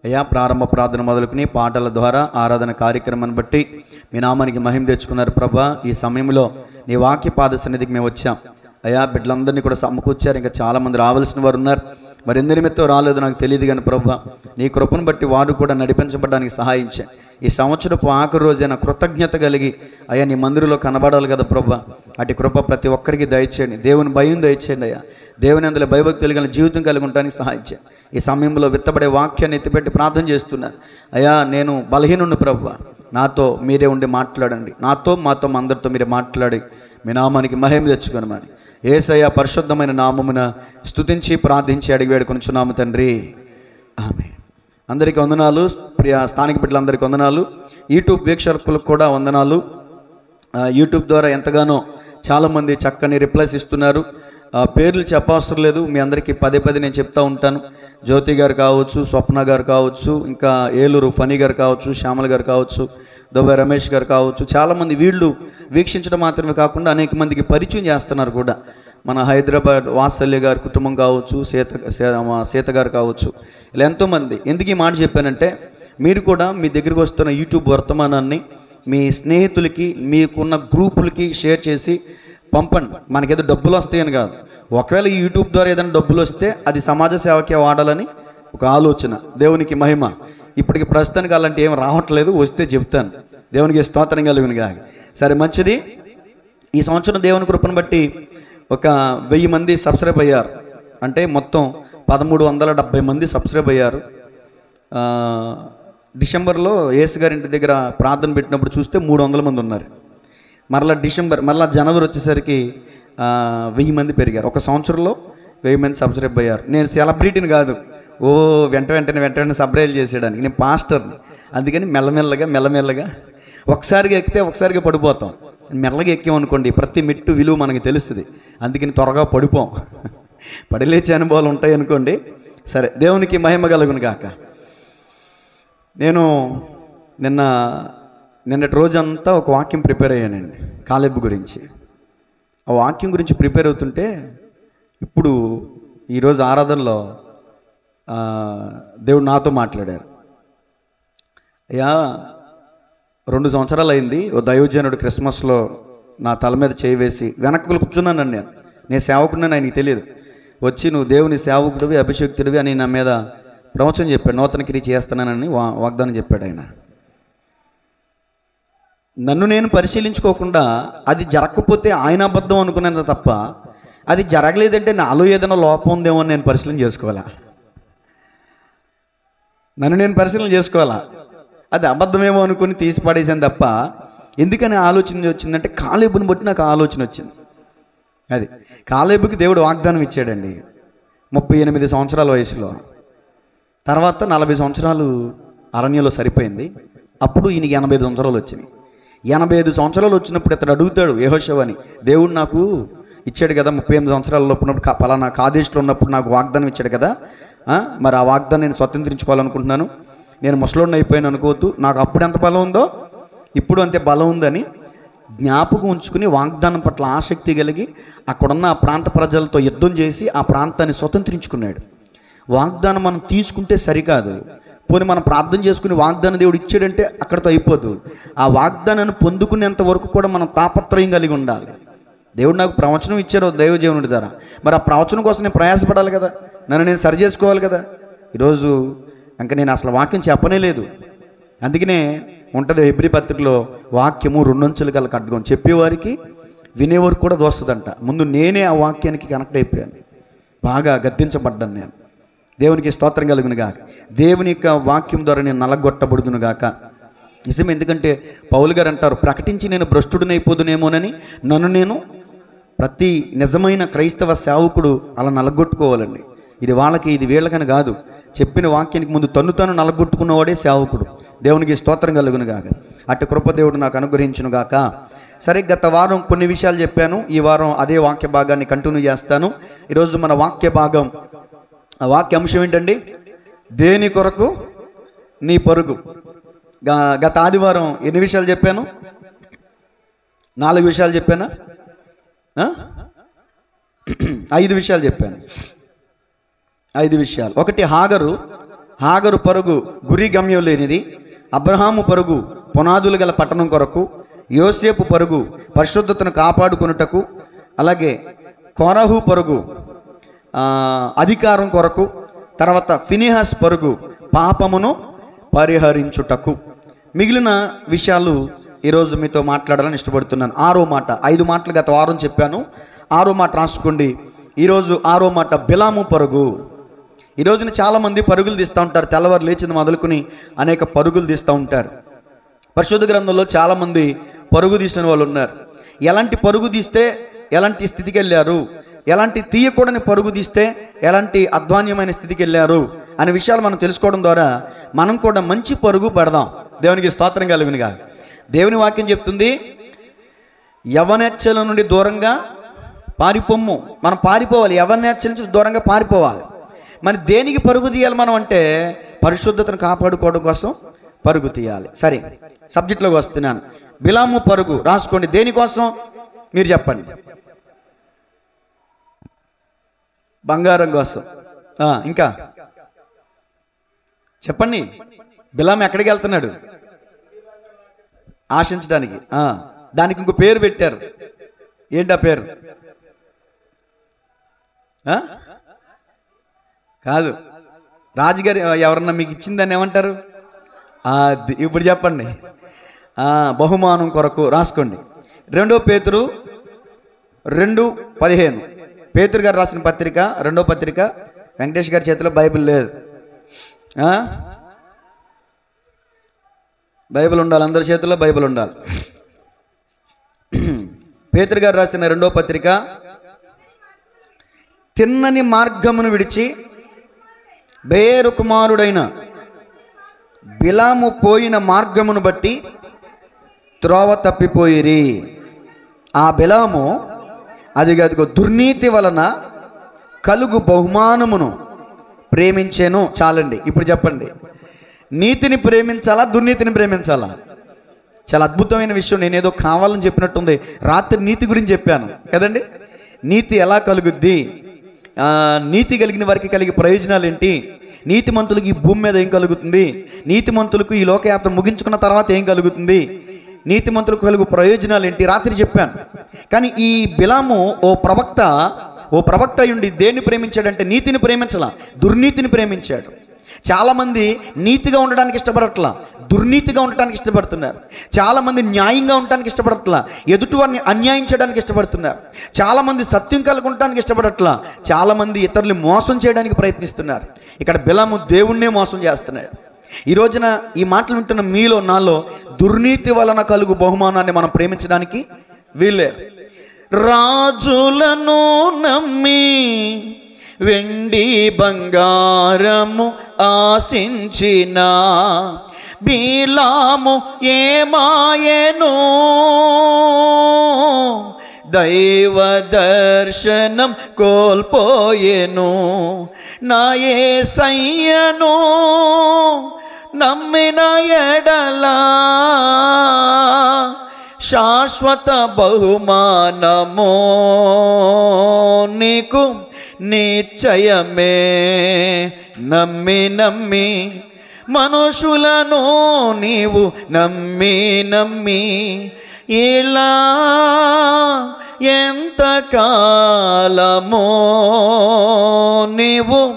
అయ్యా ప్రారంభ ప్రార్థన మొదలుకుని పాటల ద్వారా ఆరాధన కార్యక్రమాన్ని బట్టి మీ నామానికి మహిమ తెచ్చుకున్నారు ప్రభా ఈ సమయంలో నీ వాక్య పాద సన్నిధికి మేము వచ్చాం అయ్యా బిడ్డలందరినీ కూడా సమకూర్చారు ఇంకా చాలామంది రావాల్సిన వారు ఉన్నారు మరి ఎందరి నిమిత్తం రాలేదు నాకు తెలియదు కానీ ప్రభా నీ కృపను బట్టి వారు కూడా నడిపించబడడానికి సహాయించా ఈ సంవత్సరపు ఆఖరి రోజైన కృతజ్ఞత కలిగి అయ్యా నీ మందిరంలో కనబడాలి కదా ప్రభా అటు కృప ప్రతి ఒక్కరికి దయచేయండి దేవుని భయం దయచేయండి అయ్యా దేవుని అందులో భయభక్తులు కలిగిన జీవితం కలిగి ఉండడానికి సహాయించా ఈ సమయంలో విత్తబడే వాక్యాన్ని ఎత్తిపెట్టి ప్రార్థన చేస్తున్నాను అయ్యా నేను బలహీనుండి ప్రభు నాతో మీరే ఉండి మాట్లాడండి నాతో మాతో మా అందరితో మీరే మాట్లాడి మీ నామానికి మహిమ తెచ్చుకొని మరి ఏసయ్య పరిశుద్ధమైన నామమున స్తుతించి ప్రార్థించి అడిగి వేడుకొనిచున్నాము తండ్రి ఆమె అందరికీ వందనాలు ప్రియ స్థానిక బిడ్డలందరికీ వందనాలు యూట్యూబ్ వీక్షకులకు కూడా వందనాలు ఆ, యూట్యూబ్ ద్వారా ఎంతగానో చాలామంది చక్కని రిప్లైస్ ఇస్తున్నారు ఆ, పేర్లు చెప్పవసరం లేదు మీ అందరికీ పదే పదే నేను చెప్తా ఉంటాను జ్యోతి గారు కావచ్చు స్వప్న గారు కావచ్చు ఇంకా ఏలూరు ఫనీ గారు కావచ్చు శ్యామల గారు కావచ్చు దుబాయ్ రమేష్ గారు కావచ్చు చాలామంది వీళ్ళు వీక్షించడం మాత్రమే కాకుండా అనేక మందికి పరిచయం చేస్తున్నారు కూడా మన హైదరాబాద్ వాత్సల్య గారి కుటుంబం కావచ్చు సీత సీ- మా సీత గారు కావచ్చు ఇలా ఎంతోమంది ఎందుకు ఈ మాట చెప్పానంటే మీరు కూడా మీ దగ్గరికి వస్తున్న యూట్యూబ్ వర్తమానాన్ని మీ స్నేహితులకి మీకున్న గ్రూపులకి షేర్ చేసి పంపండి మనకేదో డబ్బులు వస్తాయని కాదు ఒకవేళ ఈ యూట్యూబ్ ద్వారా ఏదైనా డబ్బులు వస్తే అది సమాజ సేవకే వాడాలని ఒక ఆలోచన దేవునికి మహిమ ఇప్పటికి ప్రస్తుతానికి అలాంటి ఏం రావట్లేదు వస్తే చెప్తాను దేవునికి స్తోత్రం కలిగినగా సరే మంచిది ఈ సంవత్సరం దేవుని కృపను బట్టి ఒక వెయ్యి మంది సబ్స్క్రైబ్ అయ్యారు అంటే మొత్తం పదమూడు వందల డెబ్బై మంది సబ్స్క్రైబ్ అయ్యారు ఆ, డిసెంబర్లో యేసు గారి ఇంటి దగ్గర ప్రార్థన పెట్టినప్పుడు చూస్తే మూడు వందల మంది ఉన్నారు మరలా డిసెంబర్ మరలా జనవరి వచ్చేసరికి ఆ, వెయ్యి మంది పెరిగారు ఒక సంవత్సరంలో వెయ్యి మంది సబ్స్క్రైబ్ అయ్యారు నేను సెలబ్రిటీని కాదు ఓ వెంట వెంటనే వెంట వెంటనే సబ్స్క్రైబ్ చేసేయడానికి నేను పాస్టర్ని అందుకని మెల్లమెల్లగా మెల్లమెల్లగా ఒకసారిగా ఎక్కితే ఒకసారిగా పడిపోతాం మెల్లగా ఎక్కామనుకోండి ప్రతి మెట్టు విలువ మనకి తెలుస్తుంది అందుకని త్వరగా పడిపోం పడిలేచే అనుభవాలు ఉంటాయి అనుకోండి సరే దేవునికి మహిమ కలుగును గాక నేను నిన్న నిన్నటి రోజంతా ఒక వాక్యం ప్రిపేర్ అయ్యానండి కాలేబు గురించి ఆ వాక్యం గురించి ప్రిపేర్ అవుతుంటే ఇప్పుడు ఈరోజు ఆరాధనలో ఆ, దేవుడు నాతో మాట్లాడారు అయ్యా రెండు సంవత్సరాలు అయింది ఓ దైవజనుడు క్రిస్మస్లో నా తల మీద చేయి వేసి వెనక్కి కూర్చున్నాను నేను నేను సేవకుడిని ఆయనకి తెలియదు వచ్చి నువ్వు దేవుని సేవకుడివి అభిషక్తుడివి అని నా మీద ప్రవచనం చెప్పాడు నూతన క్రియ చేస్తున్నానని వా వాగ్దానం చెప్పాడు ఆయన నన్ను నేను పరిశీలించుకోకుండా అది జరగకపోతే ఆయన అబద్ధం అనుకున్నాను తప్ప అది జరగలేదంటే నాలో ఏదైనా లోపం ఉందేమో అని నేను పరిశీలన చేసుకోవాలా నన్ను నేను పరిశీలన చేసుకోవాలా అది అబద్ధమేమో అనుకుని తీసి పడేసాను తప్ప ఎందుకని ఆలోచన వచ్చిందంటే కాలేబుని బట్టి నాకు ఆలోచన వచ్చింది అది కాలేబుకి దేవుడు వాగ్దానం ఇచ్చాడండి ముప్పై ఎనిమిది సంవత్సరాల వయసులో తర్వాత నలభై సంవత్సరాలు అరణ్యంలో సరిపోయింది అప్పుడు ఈయనకి ఎనభై ఐదు సంవత్సరాలు వచ్చినాయి ఎనభై ఐదు సంవత్సరాలు వచ్చినప్పుడు ఇతడు అడుగుతాడు యెహోషువని దేవుడు నాకు ఇచ్చాడు కదా ముప్పై ఎనిమిది సంవత్సరాల్లో ఉన్నప్పుడు కా- పలానా కాదేశ్లో ఉన్నప్పుడు నాకు వాగ్దానం ఇచ్చాడు కదా ఆ, మరి ఆ వాగ్దానం నేను స్వతంత్రించుకోవాలనుకుంటున్నాను నేను ముసలోడిని అయిపోయాను అనుకోవద్దు నాకు అప్పుడు ఎంత బలం ఉందో ఇప్పుడు అంతే బలం ఉందని జ్ఞాపకం ఉంచుకుని వాగ్దానం పట్ల ఆసక్తి కలిగి అక్కడున్న ఆ ప్రాంత ప్రజలతో యుద్ధం చేసి ఆ ప్రాంతాన్ని స్వతంత్రించుకున్నాడు వాగ్దానం మనం తీసుకుంటే సరికాదు పోనీ మనం ప్రార్థన చేసుకుని వాగ్దానం దేవుడు ఇచ్చాడంటే అక్కడితో అయిపోదు ఆ వాగ్దానాన్ని పొందుకునేంత వరకు కూడా మనం తాపత్రయం కలిగి ఉండాలి దేవుడు నాకు ప్రవచనం ఇచ్చారు దైవజీవనుడి ద్వారా మరి ఆ ప్రవచనం కోసం నేను ప్రయాసపడాలి కదా నన్ను నేను సరి చేసుకోవాలి కదా ఈరోజు ఇంకా నేను అసలు వాక్యం చెప్పనే లేదు అందుకనే ఉంటుంది ఎబ్రి పత్రికలో వాక్యము రెండొంచులు గల కట్టుకోం చెప్పేవారికి వినేవారికి కూడా దోస్తుందంట ముందు నేనే ఆ వాక్యానికి కనెక్ట్ అయిపోయాను బాగా గద్దించబడ్డాను నేను దేవునికి స్తోత్రం కలుగును గాక దేవుని యొక్క వాక్యం ద్వారా నేను నలగొట్టబడుదును గాక నిజం ఎందుకంటే పౌలు గారు అంటారు ప్రకటించి నేను భ్రష్టుడినైపోదునేమోనని నన్ను నేను ప్రతి నిజమైన క్రైస్తవ సేవకుడు అలా నలగొట్టుకోవాలండి ఇది వాళ్ళకి ఇది వీళ్ళకని కాదు చెప్పిన వాక్యానికి ముందు తన్ను తాను నలగొట్టుకున్నవాడే సేవకుడు దేవునికి స్తోత్రం కలుగును గాక అటు కృపదేవుడు నాకు అనుగ్రహించును గాక సరే గత వారం కొన్ని విషయాలు చెప్పాను ఈ వారం అదే వాక్య భాగాన్ని కంటిన్యూ చేస్తాను ఈరోజు మన వాక్య భాగం ఆ వాక్య అంశం ఏంటండి దేని కొరకు నీ పరుగు గా- గత ఆదివారం ఎన్ని విషయాలు చెప్పాను నాలుగు విషయాలు చెప్పానా ఆ? ఐదు విషయాలు చెప్పాను ఐదు విషయాలు ఒకటి హాగరు హాగరు పరుగు గురి గమ్యం లేనిది అబ్రహాము పరుగు పునాదులు గల పట్టణం కొరకు యోసేపు పరుగు పరిశుద్ధతను కాపాడుకొనుటకు అలాగే కోరహు పరుగు ఆ, అధికారం కొరకు తర్వాత ఫినిహాస్ పరుగు పాపమును పరిహరించుటకు మిగిలిన విషయాలు ఈరోజు మీతో మాట్లాడాలని ఇష్టపడుతున్నాను ఆరో మాట ఐదు మాటలు గత వారం చెప్పాను ఆరో మాట రాసుకోండి ఈరోజు ఆరో మాట బిలాము పరుగు ఈ రోజున చాలామంది పరుగులు తీస్తూ ఉంటారు తెల్లవారు లేచింది మొదలుకొని అనేక పరుగులు తీస్తూ ఉంటారు పరిశుద్ధ గ్రంథంలో చాలామంది పరుగు తీసిన వాళ్ళు ఉన్నారు ఎలాంటి పరుగు తీస్తే ఎలాంటి స్థితికి వెళ్ళారు ఎలాంటి తీయకూడని పరుగు తీస్తే ఎలాంటి అధ్వాన్యమైన స్థితికి వెళ్ళారు అనే విషయాలు మనం తెలుసుకోవడం ద్వారా మనం కూడా మంచి పరుగు పెడదాం దేవునికి స్తోత్రం కలిగినగా దేవుని వాక్యం చెప్తుంది యవనెచ్చల నుండి దూరంగా పారిపోమ్ము మనం పారిపోవాలి యవనెచ్చల నుంచి దూరంగా పారిపోవాలి మరి దేనికి పరుగు తీయాలి మనం అంటే పరిశుద్ధతను కాపాడుకోవడం కోసం పరుగు తీయాలి సరే సబ్జెక్ట్లోకి వస్తున్నాను బిలాము పరుగు రాసుకోండి దేనికోసం మీరు చెప్పండి బంగారం కోసం ఆ, ఇంకా చెప్పండి బిలాం ఎక్కడికి వెళ్తున్నాడు ఆశించడానికి ఆ, దానికి ఇంకో పేరు పెట్టారు ఏంటి ఆ పేరు ఆ? కాదు రాజుగారు ఎవరన్నా మీకు ఇచ్చిందని ఏమంటారు అది ఇప్పుడు చెప్పండి ఆ, బహుమానం కొరకు రాసుకోండి రెండో పేతురు రెండు పదిహేను పేతురు గారు రాసిన పత్రిక రెండో పత్రిక వెంకటేష్ గారి చేతిలో బైబిల్ లేదు ఆ? బైబిల్ ఉండాలి అందరి చేతుల్లో బైబిల్ ఉండాలి పేతురు గారు రాసిన రెండో పత్రిక తిన్నని మార్గమును విడిచి బేరు కుమారుడైన బిలాము పోయిన మార్గమును బట్టి త్రోవ తప్పిపోయిరి ఆ బిలాము అది అదిగో దుర్నీతి వలన కలుగు బహుమానమును ప్రేమించేను చాలండి ఇప్పుడు చెప్పండి నీతిని ప్రేమించాలా దుర్నీతిని ప్రేమించాలా చాలా అద్భుతమైన విషయం నేను ఏదో కావాలని చెప్పినట్టుంది రాత్రి నీతి గురించి చెప్పాను కదండి నీతి ఎలా కలుగుద్ది ఆ, నీతి కలిగిన వారికి కలిగే ప్రయోజనాలు ఏంటి నీతిమంతులకు ఈ భూమి మీద ఏం కలుగుతుంది నీతిమంతులకు ఈ లోకయాత్ర ముగించుకున్న తర్వాత ఏం కలుగుతుంది నీతిమంతులకు కలుగు ప్రయోజనాలు ఏంటి రాత్రి చెప్పాను కానీ ఈ బిలాము ఓ ప్రవక్త ఓ ప్రవక్త అయ్యుండి దేన్ని ప్రేమించాడంటే నీతిని ప్రేమించలా దుర్నీతిని ప్రేమించాడు చాలామంది నీతిగా ఉండడానికి ఇష్టపడట్లా దుర్నీతిగా ఉండటానికి ఇష్టపడుతున్నారు చాలామంది న్యాయంగా ఉండటానికి ఇష్టపడట్లా ఎదుటివారిని అన్యాయం చేయడానికి ఇష్టపడుతున్నారు చాలామంది సత్యం కలిగి ఉండటానికి ఇష్టపడట్లా చాలామంది ఇతరులు మోసం చేయడానికి ప్రయత్నిస్తున్నారు ఇక్కడ బిలాము దేవుణ్ణే మోసం చేస్తున్నాడు ఈ రోజున ఈ మాటలు వింటున్న మీలో నాలో దుర్నీతి వలన కలుగు బహుమానాన్ని మనం ప్రేమించడానికి వీళ్ళే రాజులను నమ్మి వెండి బంగారము ఆశించిన బీలాము ఏమాయను దైవ దర్శనం కోల్పోయెను నా సయ్యను నమ్మిన ఎడలా శాశ్వత బహుమానమో నీకు నిశ్చయమే నమ్మి నమ్మి మనుషులను నీవు నమ్మి నమ్మి ఇలా ఎంత కాలమో నీవు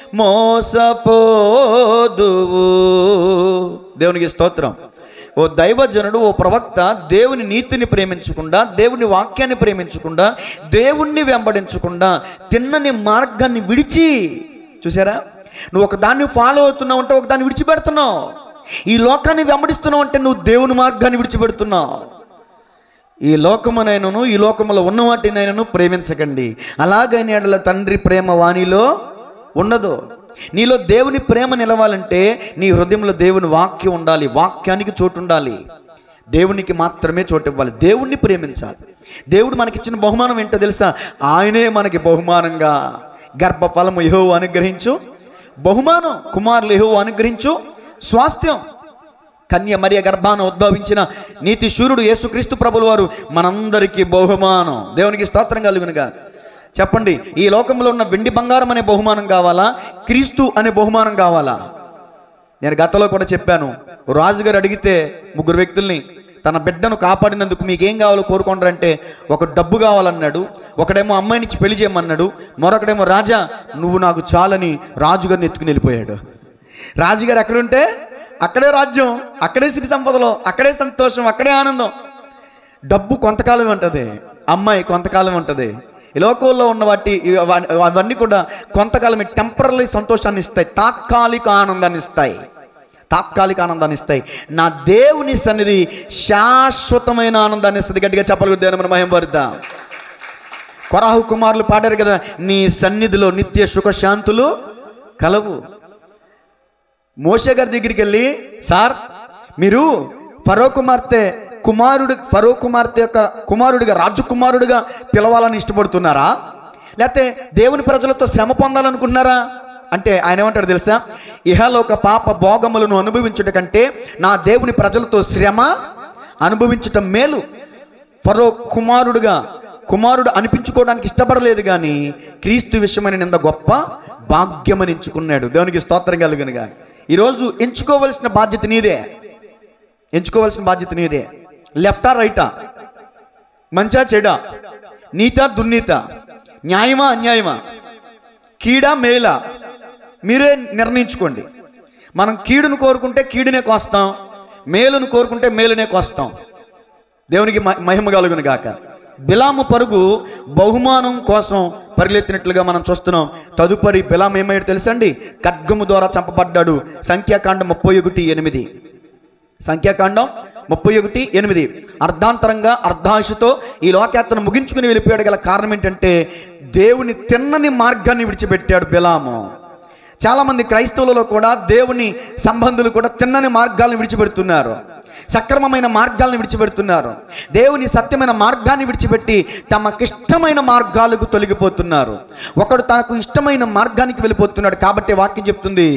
మోసపోదువు దేవునికి స్తోత్రం ఓ దైవజనుడు ఓ ప్రవక్త దేవుని నీతిని ప్రేమించకుండా దేవుని వాక్యాన్ని ప్రేమించకుండా దేవుణ్ణి వెంబడించకుండా తిన్నని మార్గాన్ని విడిచి చూసారా నువ్వు ఒక దాన్ని ఫాలో అవుతున్నావు అంటే ఒక దాన్ని విడిచిపెడుతున్నావు ఈ లోకాన్ని వెంబడిస్తున్నావు అంటే నువ్వు దేవుని మార్గాన్ని విడిచిపెడుతున్నావు ఈ లోకమునైనను ఈ లోకములో ఉన్న వాటినైనను ప్రేమించకండి అలాగైన ఎడల తండ్రి ప్రేమ వాణిలో ఉండదు నీలో దేవుని ప్రేమ నిలవాలంటే నీ హృదయంలో దేవుని వాక్యం ఉండాలి వాక్యానికి చోటు ఉండాలి దేవునికి మాత్రమే చోటు ఇవ్వాలి దేవుణ్ణి ప్రేమించాలి దేవుడు మనకిచ్చిన బహుమానం ఏంటో తెలుసా ఆయనే మనకి బహుమానంగా గర్భఫలము యహో అనుగ్రహించు బహుమానం కుమారులు యహో అనుగ్రహించు స్వాస్థ్యం కన్య మరియ గర్భాన ఉద్భవించిన నీతి శూరుడు యేసుక్రీస్తు ప్రభుల వారు మనందరికీ బహుమానం దేవునికి స్తోత్రం కలుగునుగా చెప్పండి ఈ లోకంలో ఉన్న వెండి బంగారం అనే బహుమానం కావాలా క్రీస్తు అనే బహుమానం కావాలా నేను గతంలో కూడా చెప్పాను రాజుగారు అడిగితే ముగ్గురు వ్యక్తుల్ని తన బిడ్డను కాపాడినందుకు మీకేం కావాలో కోరుకుంటారంటే ఒక డబ్బు కావాలన్నాడు ఒకడేమో అమ్మాయి నుంచి పెళ్లి చేయమన్నాడు మరొకడేమో రాజా నువ్వు నాకు చాలని రాజుగారిని ఎత్తుకుని వెళ్ళిపోయాడు రాజుగారు ఎక్కడుంటే అక్కడే రాజ్యం అక్కడే సిరి సంపదలో అక్కడే సంతోషం అక్కడే ఆనందం డబ్బు కొంతకాలం ఉంటుంది అమ్మాయి కొంతకాలం ఉంటుంది ఈ లోకంలో ఉన్న వాటి ఇవ- అవన్నీ కూడా కొంతకాలం టెంపరీ సంతోషాన్ని ఇస్తాయి తాత్కాలిక ఆనందాన్ని ఇస్తాయి తాత్కాలిక ఆనందాన్ని ఇస్తాయి నా దేవుని సన్నిధి శాశ్వతమైన ఆనందాన్ని ఇస్తుంది గట్టిగా చెప్పగలుగుతాను మన మహిమ వరుద్దాం కొరాహు కుమారులు పాడారు కదా నీ సన్నిధిలో నిత్య సుఖశాంతులు కలవు మోషే గారి దగ్గరికి వెళ్ళి సార్ మీరు ఫరో కుమార్తె కుమారుడు ఫరో కుమార్తె యొక్క కుమారుడిగా రాజకుమారుడిగా పిలవాలని ఇష్టపడుతున్నారా లేకపోతే దేవుని ప్రజలతో శ్రమ పొందాలనుకుంటున్నారా అంటే ఆయన ఏమంటాడు తెలుసా ఇహలోక పాప భోగములను అనుభవించుట కంటే నా దేవుని ప్రజలతో శ్రమ అనుభవించటం మేలు ఫరో కుమారుడుగా కుమారుడు అనిపించుకోవడానికి ఇష్టపడలేదు కానీ క్రీస్తు విషయమైన నింద గొప్ప భాగ్యమని ఎంచుకున్నాడు దేవునికి స్తోత్రం కలుగునుగా ఈరోజు ఎంచుకోవలసిన బాధ్యత నీదే ఎంచుకోవాల్సిన బాధ్యత నీదే లెఫ్టా రైటా మంచా చెడా నీత దుర్నీత న్యాయమా అన్యాయమా కీడా మేలా మీరే నిర్ణయించుకోండి మనం కీడును కోరుకుంటే కీడునే కోస్తాం మేలును కోరుకుంటే మేలునే కోస్తాం దేవునికి మ- మహిమ కలుగును గాక బిలాము పరుగు బహుమానం కోసం పరిగెత్తినట్లుగా మనం చూస్తున్నాం తదుపరి బిలాం ఏమయ్యాడు తెలుసండి ఖడ్గము ద్వారా చంపబడ్డాడు సంఖ్యాకాండం ముప్పై ఒకటి ఎనిమిది సంఖ్యాకాండం ముప్పై ఒకటి ఎనిమిది అర్ధాంతరంగా అర్ధాశతో ఈ లోకయాత్రను ముగించుకుని వెళ్ళిపోయాడు గల కారణం ఏంటంటే దేవుని తిన్నని మార్గాన్ని విడిచిపెట్టాడు బిలాము చాలామంది క్రైస్తవులలో కూడా దేవుని సంబంధులు కూడా తిన్నని మార్గాలను విడిచిపెడుతున్నారు సక్రమమైన మార్గాలను విడిచిపెడుతున్నారు దేవుని సత్యమైన మార్గాన్ని విడిచిపెట్టి తమకిష్టమైన మార్గాలకు తొలగిపోతున్నారు ఒకడు తనకు ఇష్టమైన మార్గానికి వెళ్ళిపోతున్నాడు కాబట్టి వాక్యం చెప్తుంది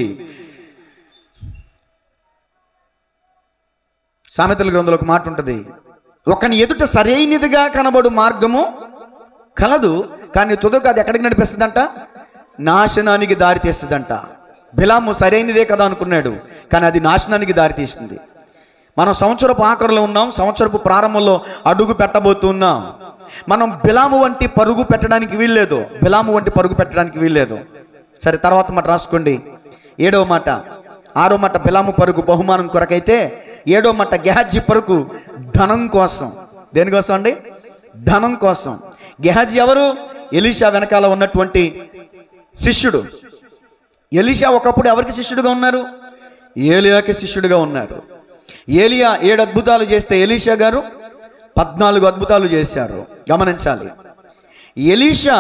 సామెతల గ్రంథంలో ఒక మాట ఉంటుంది ఒకని ఎదుట సరైనదిగా కనబడు మార్గము కలదు కానీ తుదకు అది ఎక్కడికి నడిపిస్తుందంట నాశనానికి దారి తీస్తుందంట బిలాము సరైనదే కదా అనుకున్నాడు కానీ అది నాశనానికి దారి తీస్తుంది మనం సంవత్సరపు ఆఖరిలో ఉన్నాం సంవత్సరపు ప్రారంభంలో అడుగు పెట్టబోతున్నాం మనం బిలాము వంటి పరుగు పెట్టడానికి వీల్లేదు బిలాము వంటి పరుగు పెట్టడానికి వీల్లేదు సరే తర్వాత మాట రాసుకోండి ఏడవ మాట ఆరో మాట బిలాము పరుగు బహుమానం కొరకైతే ఏడో మాట గెహాజీ పరుగు ధనం కోసం దేనికోసం అండి ధనం కోసం గెహాజీ ఎవరు ఎలీషా వెనకాల ఉన్నటువంటి శిష్యుడు ఎలీషా ఒకప్పుడు ఎవరికి శిష్యుడుగా ఉన్నారు ఏలియాకి శిష్యుడిగా ఉన్నారు ఏలియా ఏడు అద్భుతాలు చేస్తే ఎలీషా గారు పద్నాలుగు అద్భుతాలు చేశారు గమనించాలి ఎలీషా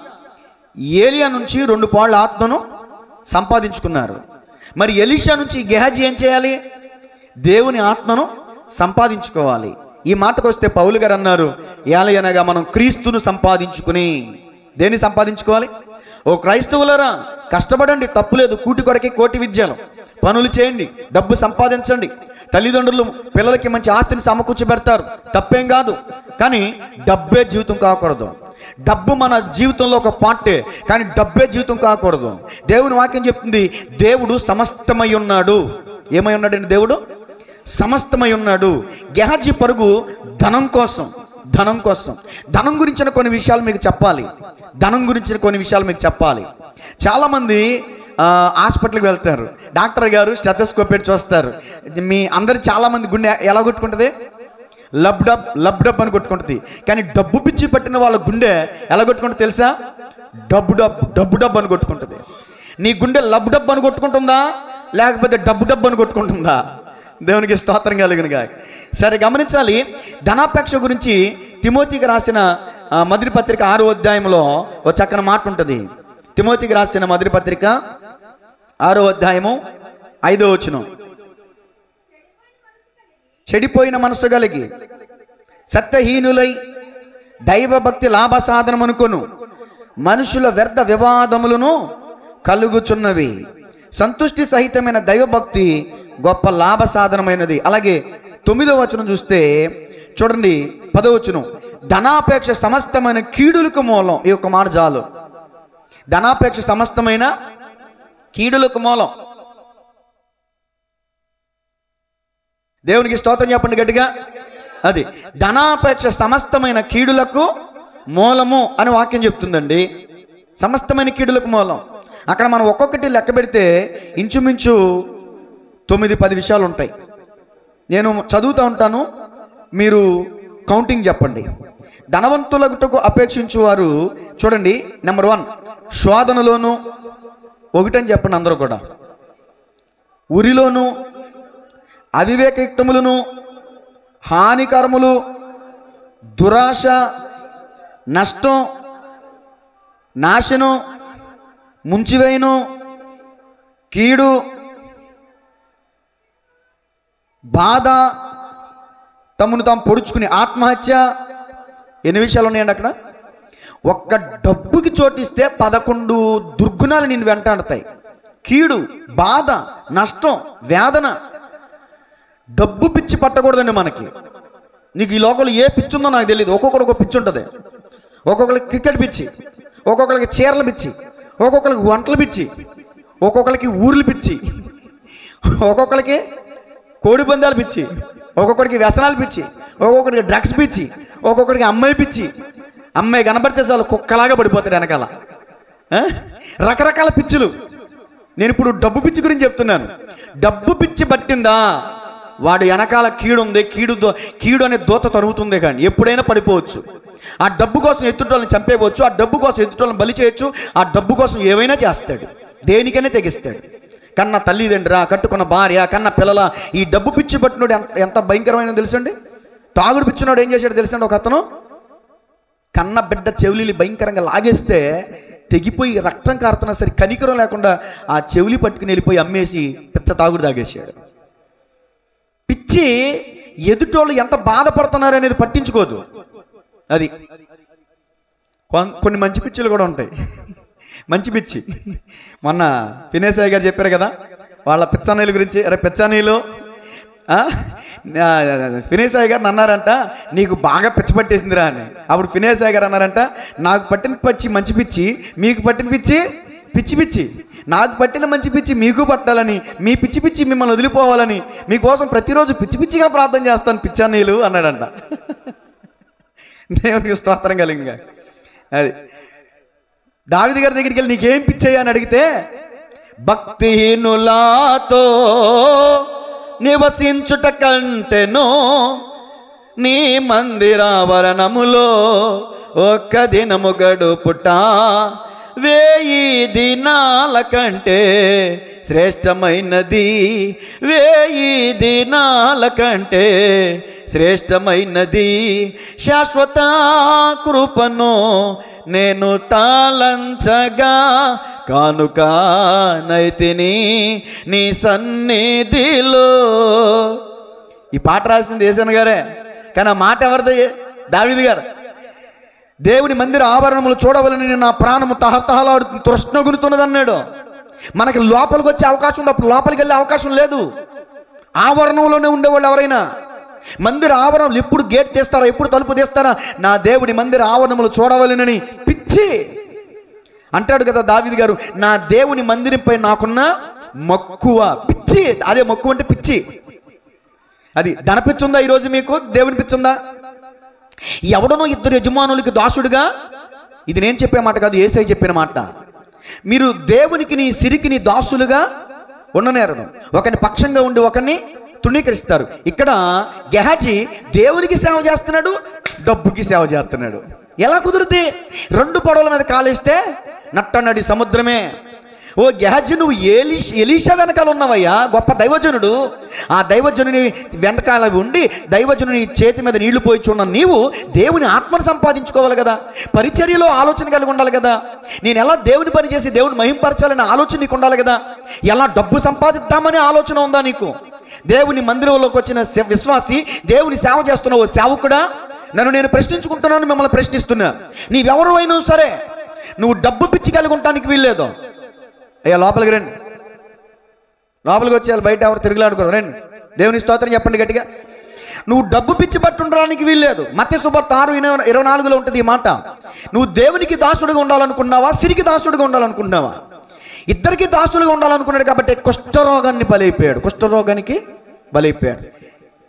ఏలియా నుంచి రెండు పాళ్ళ ఆత్మను సంపాదించుకున్నారు మరి ఎలీషా నుంచి గెహాజీ ఏం చేయాలి దేవుని ఆత్మను సంపాదించుకోవాలి ఈ మాటకు వస్తే పౌలు గారు అన్నారు ఏలయనగా మనం క్రీస్తును సంపాదించుకుని దేన్ని సంపాదించుకోవాలి ఓ క్రైస్తవులరా కష్టపడండి తప్పులేదు కూటి కొరకే కోటి విద్యలు పనులు చేయండి డబ్బు సంపాదించండి తల్లిదండ్రులు పిల్లలకి మంచి ఆస్తిని సమకూర్చి పెడతారు తప్పేం కాదు కానీ డబ్బే జీవితం కాకూడదు డబ్బు మన జీవితంలో ఒక పార్టే కానీ డబ్బే జీవితం కాకూడదు దేవుని వాక్యం చెప్తుంది దేవుడు సమస్తమై ఉన్నాడు ఏమై ఉన్నాడండి దేవుడు సమస్తమై ఉన్నాడు గెహజీ పరుగు ధనం కోసం ధనం కోసం ధనం గురించిన కొన్ని విషయాలు మీకు చెప్పాలి ధనం గురించిన కొన్ని విషయాలు మీకు చెప్పాలి చాలామంది ఆ, హాస్పిటల్కి వెళ్తారు డాక్టర్ గారు స్టెథోస్కోప్ పెట్టి చూస్తారు మీ అందరు చాలామంది గుండె ఎలా కొట్టుకుంటుంది లబ్ డబ్ లబ్ డబ్ అని కొట్టుకుంటుంది కానీ డబ్బు పిచ్చి పట్టిన వాళ్ళ గుండె ఎలా కొట్టుకుంటుంది తెలుసా డబ్బు డబ్ డబ్బు డబ్బు అని కొట్టుకుంటుంది నీ గుండె లబ్ డబ్ అని కొట్టుకుంటుందా లేకపోతే డబ్బు డబ్బు అని కొట్టుకుంటుందా దేవునికి స్తోత్రం కలిగినగా సరే గమనించాలి ధనాపేక్ష గురించి తిమోతికి రాసిన ఆ, మొదటి పత్రిక ఆరో అధ్యాయంలో ఒక చక్కని మాట ఉంటుంది తిమోతికి రాసిన మొదటి పత్రిక ఆరో అధ్యాయము ఐదో వచనం చెడిపోయిన మనసు కలిగి సత్యహీనులై దైవభక్తి లాభ సాధనం అనుకొను మనుషుల వ్యర్థ వివాదములను కలుగుచున్నవి సంతుష్టి సహితమైన దైవభక్తి గొప్ప లాభ సాధనమైనది అలాగే తొమ్మిదో వచనం చూస్తే చూడండి పదో వచనం ధనాపేక్ష సమస్తమైన కీడులకు మూలం ఈ యొక్క మాట చాలు ధనాపేక్ష సమస్తమైన కీడులకు మూలం దేవునికి స్తోత్రం చెప్పండి గట్టిగా అది ధనాపేక్ష సమస్తమైన కీడులకు మూలము అని వాక్యం చెప్తుందండి సమస్తమైన కీడులకు మూలం అక్కడ మనం ఒక్కొక్కటి లెక్క పెడితే ఇంచుమించు తొమ్మిది పది విషయాలు ఉంటాయి నేను చదువుతూ ఉంటాను మీరు కౌంటింగ్ చెప్పండి ధనవంతులకు అపేక్షించు వారు చూడండి నెంబర్ వన్ శోధనలోను ఒకటని చెప్పండి అందరూ కూడా ఉరిలోను అవివేకయుక్తములను హానికరములు దురాశ నష్టం నాశనం ముంచివేయను కీడు బాధ తమను తాము పొడుచుకుని ఆత్మహత్య ఎన్ని విషయాలు ఉన్నాయండి అక్కడ ఒక్క డబ్బుకి చోటిస్తే పదకొండు దుర్గుణాలు నేను వెంటాడతాయి కీడు బాధ నష్టం వేదన డబ్బు పిచ్చి పట్టకూడదండి మనకి నీకు ఈ లోకంలో ఏ పిచ్చి ఉందో నాకు తెలియదు ఒక్కొక్కడు ఒక పిచ్చి ఉంటుంది ఒక్కొక్కరికి క్రికెట్ పిచ్చి ఒక్కొక్కరికి చీరల పిచ్చి ఒక్కొక్కరికి వంటల పిచ్చి ఒక్కొక్కరికి ఊర్లు పిచ్చి ఒక్కొక్కరికి కోడి పందాలు పిచ్చి ఒక్కొక్కడికి వ్యసనాలు పిచ్చి ఒక్కొక్కడికి డ్రగ్స్ పిచ్చి ఒక్కొక్కడికి అమ్మాయి పిచ్చి అమ్మాయి కనబడితే చాలు కుక్కలాగా పడిపోతాడు వెనకాల ఆ? రకరకాల పిచ్చులు నేను ఇప్పుడు డబ్బు పిచ్చి గురించి చెప్తున్నాను డబ్బు పిచ్చి పట్టిందా వాడు వెనకాల కీడు ఉంది కీడు దో కీడు అనే దూత తరుగుతుంది కానీ ఎప్పుడైనా పడిపోవచ్చు ఆ డబ్బు కోసం ఎత్తుటోళ్ళని చంపేయవచ్చు ఆ డబ్బు కోసం ఎత్తుటోళ్ళని బలి చేయొచ్చు ఆ డబ్బు కోసం ఏవైనా చేస్తాడు దేనికైనా తెగిస్తాడు కన్న తల్లిదండ్రా కట్టుకున్న భార్య కన్న పిల్లల ఈ డబ్బు పిచ్చి పట్టినోడు ఎంత ఎంత భయంకరమైన తెలుసండి తాగుడు పిచ్చినోడు ఏం చేశాడు తెలుసండి ఒక అతను కన్న బిడ్డ చెవులిని భయంకరంగా లాగేస్తే తెగిపోయి రక్తం కారుతున్నా సరే కనికరం లేకుండా ఆ చెవులి పట్టుకుని వెళ్ళిపోయి అమ్మేసి పిచ్చ తాగుడు తాగేసాడు పిచ్చి ఎదుటోళ్ళు ఎంత బాధపడుతున్నారు అనేది పట్టించుకోదు అది కొన్- కొన్ని మంచి పిచ్చులు కూడా ఉంటాయి మంచి పిచ్చి మొన్న ఫినేసాయి గారు చెప్పారు కదా వాళ్ళ పిచ్చానీల గురించి అరే పిచ్చానీలు ఆ? నా- ఫినేసాయి గారు అన్నారంట నీకు బాగా పిచ్చి పట్టేసిందిరా అని అప్పుడు ఫినేసాయి గారు అన్నారంట నాకు పట్టిన పిచ్చి మంచి పిచ్చి మీకు పట్టిన పిచ్చి పిచ్చి పిచ్చి నాకు పట్టిన మంచి పిచ్చి మీకు పట్టాలని మీ పిచ్చి పిచ్చి మిమ్మల్ని వదిలిపోవాలని మీకోసం ప్రతిరోజు పిచ్చి పిచ్చిగా ప్రార్థన చేస్తాను పిచ్చానీలు అన్నాడంట దేవునికి స్తోత్రం కలిగిందిగా అది దావిది గారి దగ్గరికి వెళ్ళి నీకేం పిచ్చయ్యా అని అడిగితే భక్తిహీనులాతో నివసించుట కంటెను నీ మందిరావరణములో ఒక్క దినము గడుపుట వేయి దినాల కంటే శ్రేష్టమైనది వేయి దినాల కంటే శ్రేష్టమైనది శాశ్వత కృపను నేను తాళంచగా కానుక నైతిని నీ సన్నిధిలో ఈ పాట రాసింది ఏసన్ గారే కానీ ఆ మాట ఎవరిది దావిది గారు దేవుని మందిర ఆభరణములు చూడవలని నా ప్రాణము తహతహలాడు తృష్ణగునుతున్నది అన్నాడు మనకి లోపలికి వచ్చే అవకాశం ఉంది అప్పుడు లోపలికి వెళ్ళే అవకాశం లేదు ఆవరణంలోనే ఉండేవాళ్ళు ఎవరైనా మందిర ఆవరణలు ఎప్పుడు గేట్ తీస్తారా ఎప్పుడు తలుపు తీస్తారా నా దేవుని మందిర ఆవరణములు చూడవలనని పిచ్చి అంటాడు కదా దావిది గారు నా దేవుని మందిరంపై నాకున్న మక్కువ పిచ్చి అదే మక్కువ అంటే పిచ్చి అది ధన పిచ్చి ఉందా ఈరోజు మీకు దేవుని పిచ్చి ఉందా ఎవడనో ఇద్దరు యజమానులకి దాసుడుగా ఇది నేను చెప్పే మాట కాదు ఏసై చెప్పిన మాట మీరు దేవునికి నీ సిరికి నీ దాసులుగా ఉండనేరను ఒకని పక్షంగా ఉండి ఒకరిని తృణీకరిస్తారు ఇక్కడ గెహాజీ దేవునికి సేవ చేస్తున్నాడు డబ్బుకి సేవ చేస్తున్నాడు ఎలా కుదిరితే రెండు పడవల మీద కాలేస్తే నట్టనడి సముద్రమే ఓ గెహజీ నువ్వు ఎలీష్ ఎలీషా వెనకాల ఉన్నావయ్యా గొప్ప దైవజనుడు ఆ దైవజనుని వెనకాల ఉండి దైవజనుని చేతి మీద నీళ్లు పోయిచున్న నీవు దేవుని ఆత్మను సంపాదించుకోవాలి కదా పరిచర్యలో ఆలోచన కలిగి ఉండాలి కదా నేను ఎలా దేవుని పని చేసి దేవుని మహింపరచాలనే ఆలోచన నీకు ఉండాలి కదా ఎలా డబ్బు సంపాదిద్దామనే ఆలోచన ఉందా నీకు దేవుని మందిరంలోకి వచ్చిన సే- విశ్వాసి దేవుని సేవ చేస్తున్న ఓ సేవకుడా నన్ను నేను ప్రశ్నించుకుంటున్నాను మిమ్మల్ని ప్రశ్నిస్తున్నా నీవెవరు అయినా సరే నువ్వు డబ్బు పిచ్చి కలిగి ఉండటానికి వీల్లేదు అయ్యా లోపలికి రండి లోపలికి వచ్చేయాలి బయట ఎవరు తిరుగులాడుకోరు రండి దేవుని స్తోత్రం చెప్పండి గట్టిగా నువ్వు డబ్బు పిచ్చి పట్టుండడానికి వీల్లేదు మత్స్య సుభర్త ఆరు ఇరవై ఇరవై నాలుగులో ఉంటుంది ఈ మాట నువ్వు దేవునికి దాసుడిగా ఉండాలనుకున్నావా సిరికి దాసుడిగా ఉండాలనుకున్నావా ఇద్దరికి దాసులుగా ఉండాలనుకున్నాడు కాబట్టి కుష్ఠరోగాన్ని బలైపోయాడు కుష్ఠరోగానికి బలైపోయాడు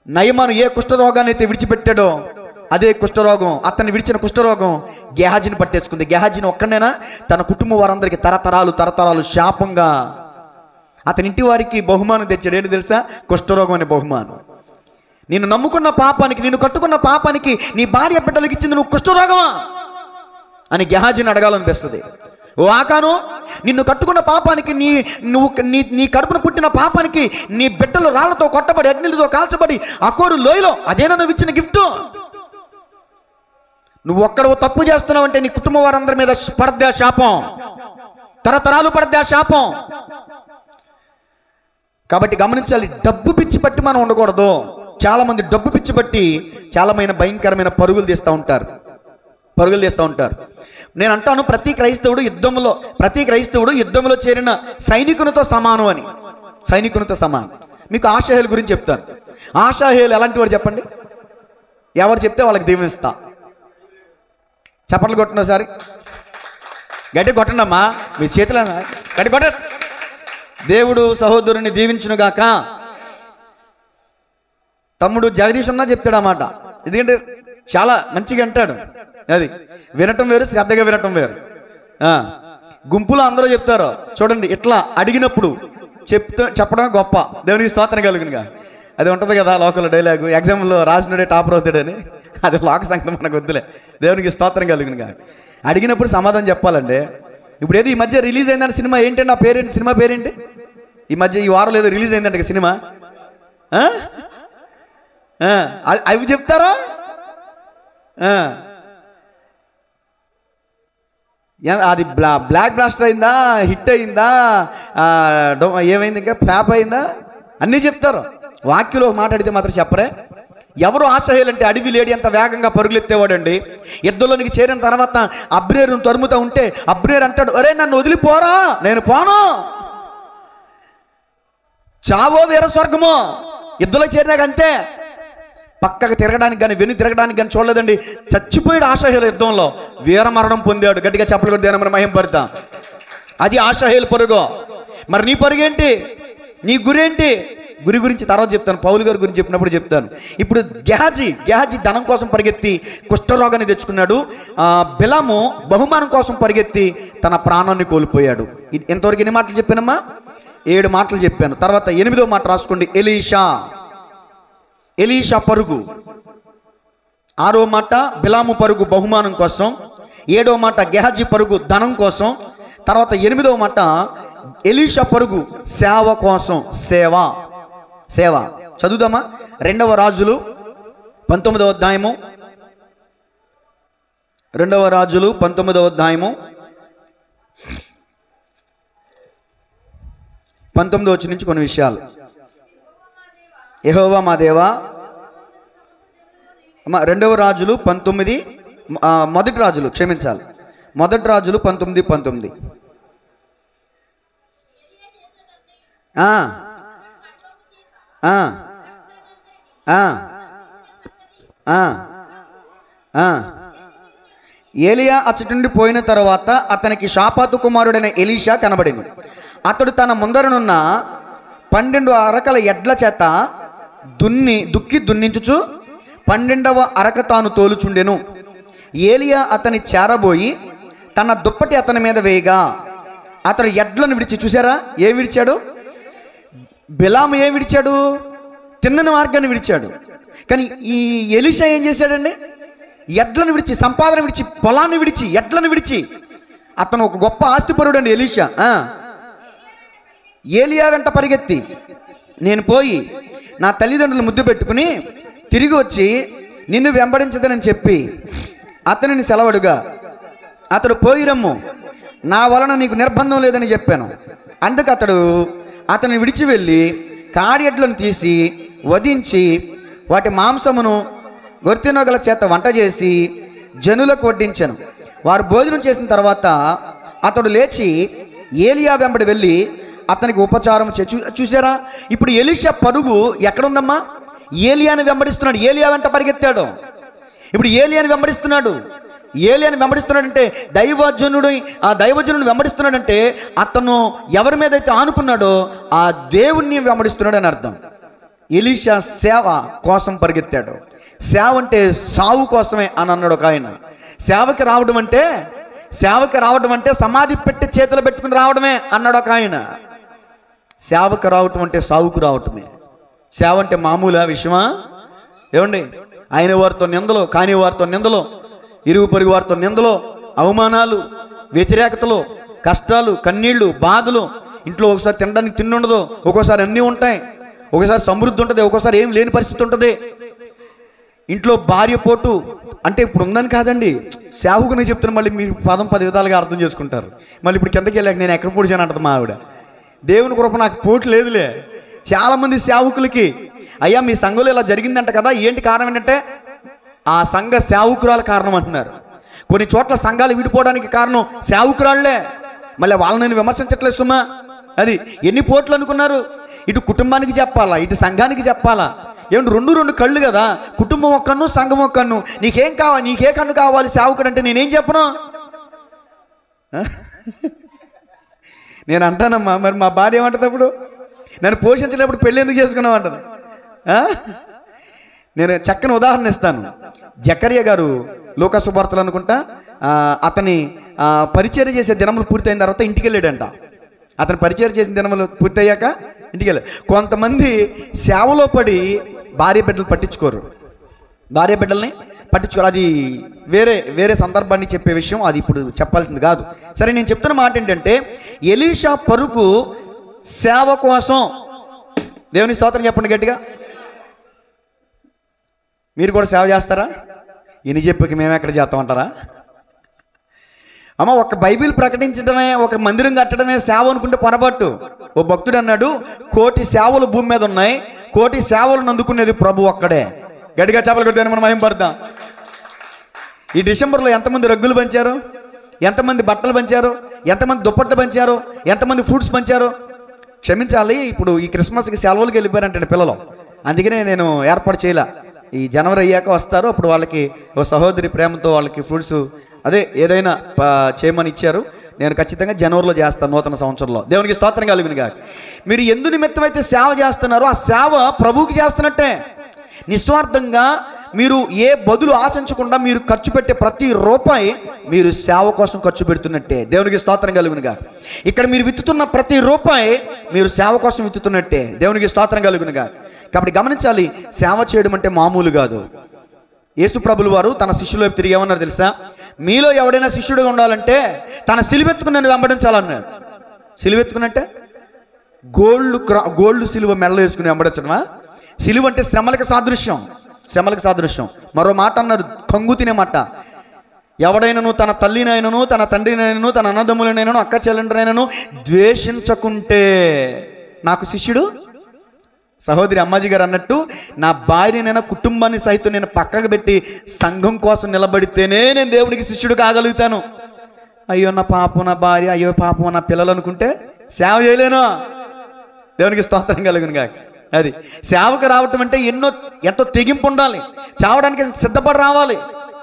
నయమాను ఏ కుష్ఠరోగాన్ని అయితే విడిచిపెట్టాడో అదే కుష్ఠరోగం అతన్ని విడిచిన కుష్ఠరోగం గెహాజీని పట్టేసుకుంది గెహాజీని ఒక్కడైనా తన కుటుంబం వారందరికీ తరతరాలు తరతరాలు శాపంగా అతని ఇంటి వారికి బహుమానం తెచ్చాడు ఏంటి తెలుసా కుష్ఠరోగం అనే బహుమానం నేను నమ్ముకున్న పాపానికి నేను కట్టుకున్న పాపానికి నీ భార్య బిడ్డలకి ఇచ్చింది నువ్వు కుష్ఠరోగమా అని గెహాజీని అడగాలనిపిస్తుంది ఓ ఆకాను నిన్ను కట్టుకున్న పాపానికి నీ నువ్వు నీ నీ కడుపున పుట్టిన పాపానికి నీ బిడ్డలు రాళ్లతో కొట్టబడి అగ్నిలతో కాల్చబడి అకోరు లోయలో అదేనా నువ్వు ఇచ్చిన గిఫ్ట్ నువ్వు ఒక్కడ తప్పు చేస్తున్నావు అంటే నీ కుటుంబం వారందరి మీద పడద్దా శాపం తరతరాలు పడద్దా శాపం కాబట్టి గమనించాలి డబ్బు పిచ్చి పట్టి మనం ఉండకూడదు చాలా మంది డబ్బు పిచ్చి పట్టి చాలామైన భయంకరమైన పరుగులు తీస్తూ ఉంటారు పరుగులు తీస్తూ ఉంటారు నేను అంటాను ప్రతి క్రైస్తవుడు యుద్ధంలో ప్రతి క్రైస్తవుడు యుద్ధంలో చేరిన సైనికునితో సమానం అని సైనికునితో సమానం మీకు ఆశాహేలు గురించి చెప్తాను ఆశాహేలు ఎలాంటి వాడు చెప్పండి ఎవరు చెప్తే వాళ్ళకి దీవెనిస్తా చప్పట్లు కొట్టండి ఒకసారి గట్టి కొట్టండి అమ్మా మీ చేతిలో గట్టి కొట్ట దేవుడు సహోదరుని దీవించునుగాక తమ్ముడు జగదీష్ ఉన్నా చెప్తాడు అన్నమాట ఎందుకంటే చాలా మంచిగా అంటాడు అది వినటం వేరు శ్రద్ధగా వినటం వేరు ఆ, గుంపులో అందరూ చెప్తారు చూడండి ఇట్లా అడిగినప్పుడు చెప్తా చెప్పడం గొప్ప దేవునికి స్తోత్రం కలుగునుగా అది ఉంటుంది కదా లోకల్ డైలాగు ఎగ్జామ్లో రాసినడే టాపర్ అవుతాడని అది లోక సంగతి మనకు వద్దులే దేవునికి స్తోత్రం కలుగునుగా అడిగినప్పుడు సమాధానం చెప్పాలండి ఇప్పుడు ఏది ఈ మధ్య రిలీజ్ అయిందంటే సినిమా ఏంటంటే నా పేరేంటి సినిమా పేరేంటి ఈ మధ్య ఈ వారం ఏదో రిలీజ్ అయిందంట ఇక సినిమా ఆ? ఆ, అవి- అవి చెప్తారా ఆ. ఏ- అది బ్లా బ్లాక్ బ్లాస్టర్ అయిందా హిట్ అయిందా ఆ, డొ- ఏమైంది ఇంకా ఫ్లాప్ అయిందా అన్నీ చెప్తారు వాక్యలో మాట్లాడితే మాత్రం చెప్పరే ఎవరు ఆశహేలంటే అడవి లేడి అంత వేగంగా పరుగులెత్తేవాడండి యుద్ధంలోనికి చేరిన తర్వాత అబ్నేరును తరుముతూ ఉంటే అబ్నేర్ అంటాడు అరే నన్ను వదిలిపోరా నేను పోను చావో వీర స్వర్గమో యుద్ధంలో చేరినాక అంతే పక్కకు తిరగడానికి కానీ వెను తిరగడానికి కానీ చూడలేదండి చచ్చిపోయాడు ఆశాహేల యుద్ధంలో వీరమరణం పొందాడు గట్టిగా చెప్పలు కూడా దేని మహిం పడతా అది ఆశాహేలు పరుగు మరి నీ పరుగు ఏంటి నీ గురేంటి గురి గురించి తర్వాత చెప్తాను పౌలు గారి గురించి చెప్పినప్పుడు చెప్తాను ఇప్పుడు గెహాజీ గెహాజీ ధనం కోసం పరిగెత్తి కుష్ఠరోగాన్ని తెచ్చుకున్నాడు ఆ, బిలాము బహుమానం కోసం పరిగెత్తి తన ప్రాణాన్ని కోల్పోయాడు ఇ- ఎంతవరకు ఎన్ని మాటలు చెప్పానమ్మా ఏడు మాటలు చెప్పాను తర్వాత ఎనిమిదో మాట రాసుకోండి ఎలీషా ఎలీషా పరుగు ఆరో మాట బిలాము పరుగు బహుమానం కోసం ఏడో మాట గెహాజీ పరుగు ధనం కోసం తర్వాత ఎనిమిదవ మాట ఎలీషా పరుగు సేవ కోసం సేవ సేవ చదువుదామా రెండవ రాజులు పంతొమ్మిదవ అధ్యాయము రెండవ రాజులు పంతొమ్మిదవ అధ్యాయము పంతొమ్మిదో వచ్చి నుంచి కొన్ని విషయాలు యెహోవా మా దేవా అమ్మ, రెండవ రాజులు పంతొమ్మిది ఆ, మొదటి రాజులు క్షమించాలి మొదటి రాజులు పంతొమ్మిది పంతొమ్మిది ఆ. ఆ. ఆ. ఆ. ఆ. ఏలియా అచ్చటి నుండి పోయిన తర్వాత అతనికి షాపాతు కుమారుడైన ఎలీషా కనబడింది అతడు తన ముందరనున్న పన్నెండు అరకల ఎడ్ల చేత దున్ని దుక్కి దున్నించుచు పన్నెండవ అరక తాను తోలుచుండెను ఏలియా అతని చేరబోయి తన దుప్పటి అతని మీద వేయగా అతడు ఎడ్లను విడిచి చూసారా ఏం విడిచాడు బిలాము ఏం విడిచాడు తిన్నని మార్గాన్ని విడిచాడు కానీ ఈ ఎలిషా ఏం చేశాడండి ఎడ్లను విడిచి సంపాదన విడిచి పొలాన్ని విడిచి ఎడ్లను విడిచి అతను ఒక గొప్ప ఆస్తిపరుడు అండి ఎలీషా ఆ. ఏలియా వెంట పరిగెత్తి నేను పోయి నా తల్లిదండ్రులు ముద్దు పెట్టుకుని తిరిగి వచ్చి నిన్ను వెంబడించదనని చెప్పి అతనిని సెలవడుగా అతడు పోయి రమ్ము నా వలన నీకు నిర్బంధం లేదని చెప్పాను అందుకు అతడు అతన్ని విడిచి వెళ్ళి కాడియడ్లను తీసి వధించి వాటి మాంసమును గొర్తెనొగల చేత వంట చేసి జనులకు వడ్డించాను వారు భోజనం చేసిన తర్వాత అతడు లేచి ఏలియా వెంబడి వెళ్ళి అతనికి ఉపచారం చే చూ- చూసారా ఇప్పుడు ఎలీషా పరుగు ఎక్కడుందమ్మా ఏలియాని వెంబడిస్తున్నాడు ఏలియా వెంట పరిగెత్తాడు ఇప్పుడు ఏలియాని వెంబడిస్తున్నాడు ఏలియాని వెంబడిస్తున్నాడంటే దైవజనుడు ఆ దైవజనుడు వెంబడిస్తున్నాడంటే అతను ఎవరి మీద అయితే ఆనుకున్నాడో ఆ దేవుణ్ణి వెంబడిస్తున్నాడు అని అర్థం ఎలీషా సేవ కోసం పరిగెత్తాడు సేవ అంటే సావు కోసమే అని అన్నాడు ఒక ఆయన సేవకి రావడం అంటే సేవకి రావడం అంటే సమాధి పెట్టి చేతులు పెట్టుకుని రావడమే అన్నాడు ఒక ఆయన సేవకు రావటం అంటే సావుకు రావటమే సేవ అంటే మామూలు విషయమా ఏమండి ఆయన వారితో నిందలు కాని వారితో నిందలు ఇరుగు పొరుగు వారితో నిందలు అవమానాలు వ్యతిరేకతలు కష్టాలు కన్నీళ్లు బాధలు ఇంట్లో ఒకసారి తినడానికి తిండి ఉండదు ఒక్కోసారి అన్నీ ఉంటాయి ఒకసారి సమృద్ధి ఉంటుంది ఒక్కోసారి ఏం లేని పరిస్థితి ఉంటుంది ఇంట్లో భార్య పోటు అంటే ఇప్పుడు ఉందని కాదండి సేవకు నేను చెప్తున్నా మళ్ళీ మీరు పదం పది విధాలుగా అర్థం చేసుకుంటారు మళ్ళీ ఇప్పుడు కిందకి వెళ్ళాక నేను ఎక్కడ పొడిచాను అంటది మా ఆవిడ దేవుని కృప నాకు పోటు లేదులే చాలామంది సేవకులకి అయ్యా మీ సంఘంలో ఇలా జరిగిందంట కదా ఏంటి కారణం ఏంటంటే ఆ సంఘ సేవకురాల కారణం అంటున్నారు కొన్ని చోట్ల సంఘాలు విడిపోవడానికి కారణం సేవకురాళ్లే మళ్ళీ వాళ్ళని నేను విమర్శించట్లేదు సుమా అది ఎన్ని పోట్లు అనుకున్నారు ఇటు కుటుంబానికి చెప్పాలా ఇటు సంఘానికి చెప్పాలా ఏమంటే రెండు రెండు కళ్ళు కదా కుటుంబం ఒక కన్ను సంఘం ఒక కన్ను నీకేం కావాలి నీకే కన్ను కావాలి సేవకుడు అంటే నేనేం చెప్పను ఆ? నేను అంటానమ్మా మరి మా భార్య ఏమంటుంది అప్పుడు నన్ను పోషించలేప్పుడు పెళ్ళి ఎందుకు చేసుకున్నావు అంటది ఆ? నేను చక్కని ఉదాహరణ ఇస్తాను జకర్య గారు లోకసువార్తలు అనుకుంటా ఆ, అతని ఆ, పరిచర్య చేసే దినములు పూర్తయిన తర్వాత ఇంటికి వెళ్ళాడంట అతను పరిచయం చేసిన దినములు పూర్తయ్యాక ఇంటికి వెళ్ళాడు కొంతమంది సేవలో పడి భార్య బిడ్డలు పట్టించుకోరు భార్య బిడ్డల్ని పట్టించుకోరు అది వేరే వేరే సందర్భాన్ని చెప్పే విషయం అది ఇప్పుడు చెప్పాల్సింది కాదు సరే నేను చెప్తున్న మాట ఏంటంటే ఎలీషా పరుగు సేవ కోసం దేవుని స్తోత్రం చెప్పండి గట్టిగా మీరు కూడా సేవ చేస్తారా ఇని చెప్పకి మేము ఎక్కడ చేస్తామంటారా అమ్మ ఒక బైబిల్ ప్రకటించడమే ఒక మందిరం కట్టడమే సేవ అనుకుంటే పొరపాటు ఓ భక్తుడు అన్నాడు కోటి సేవలు భూమి మీద ఉన్నాయి కోటి సేవలను అందుకునేది ప్రభు ఒక్కడే గడిగా చేపలు కొడితే మనం మహిం పడతాం ఈ డిసెంబర్లో ఎంతమంది రగ్గులు పంచారు ఎంతమంది బట్టలు పంచారు ఎంతమంది దుప్పట్లు పంచారు ఎంతమంది ఫ్రూట్స్ పంచారు క్షమించాలి ఇప్పుడు ఈ క్రిస్మస్కి సెలవులకి వెళ్ళిపోయారంటే పిల్లలు అందుకనే నేను ఏర్పాటు చేయలే ఈ జనవరి అయ్యాక వస్తారు అప్పుడు వాళ్ళకి ఓ సహోదరి ప్రేమతో వాళ్ళకి ఫ్రూట్స్ అదే ఏదైనా ప- చేయమని ఇచ్చారు నేను ఖచ్చితంగా జనవరిలో చేస్తాను నూతన సంవత్సరంలో దేవునికి స్తోత్రం కలిగిన గారు మీరు ఎందు నిమిత్తమైతే సేవ చేస్తున్నారో ఆ సేవ ప్రభువుకి చేస్తున్నట్టే నిస్వార్థంగా మీరు ఏ బదులు ఆశించకుండా మీరు ఖర్చు పెట్టే ప్రతి రూపాయి మీరు సేవ కోసం ఖర్చు పెడుతున్నట్టే దేవునికి స్తోత్రం కలుగునుగా ఇక్కడ మీరు విత్తుతున్న ప్రతి రూపాయి మీరు సేవ కోసం విత్తుతున్నట్టే దేవునికి స్తోత్రం కలుగునుగా కాబట్టి గమనించాలి సేవ చేయడం అంటే మామూలు కాదు యేసు ప్రభులు వారు తన శిష్యుల వైపు తిరిగి ఏమన్నారు తెలుసా మీలో ఎవడైనా శిష్యుడిగా ఉండాలంటే తన సిలువెత్తుకుని నన్ను వెంబడించాలన్నాడు సిలువెత్తుకునంటే గోల్డ్ క్రా గోల్డ్ సిలువ మెడలో వేసుకుని వెంబడించడమా సిలువ అంటే శ్రమలకు సాదృశ్యం శ్రమలకు సాదృశ్యం మరో మాట అన్నారు కంగు తినే మాట ఎవడైనను తన తల్లినైనను తన తండ్రినైనను తన అన్నదమ్ములనైనను అక్క చెల్లెండ్రైనను ద్వేషించకుంటే నాకు శిష్యుడు సహోదరి అమ్మాజీ గారు అన్నట్టు నా భార్యనైనా కుటుంబాన్ని సైతం నేను పక్కకు పెట్టి సంఘం కోసం నిలబడితేనే నేను దేవునికి శిష్యుడు కాగలుగుతాను అయ్యో నా పాపం నా భార్య అయ్యో పాపం నా పిల్లలు అనుకుంటే సేవ చేయలేను దేవునికి స్తోత్రం కలుగును కాక అది సేవకు రావటం అంటే ఎన్నో ఎంతో తెగింపు ఉండాలి చావడానికి సిద్ధపడి రావాలి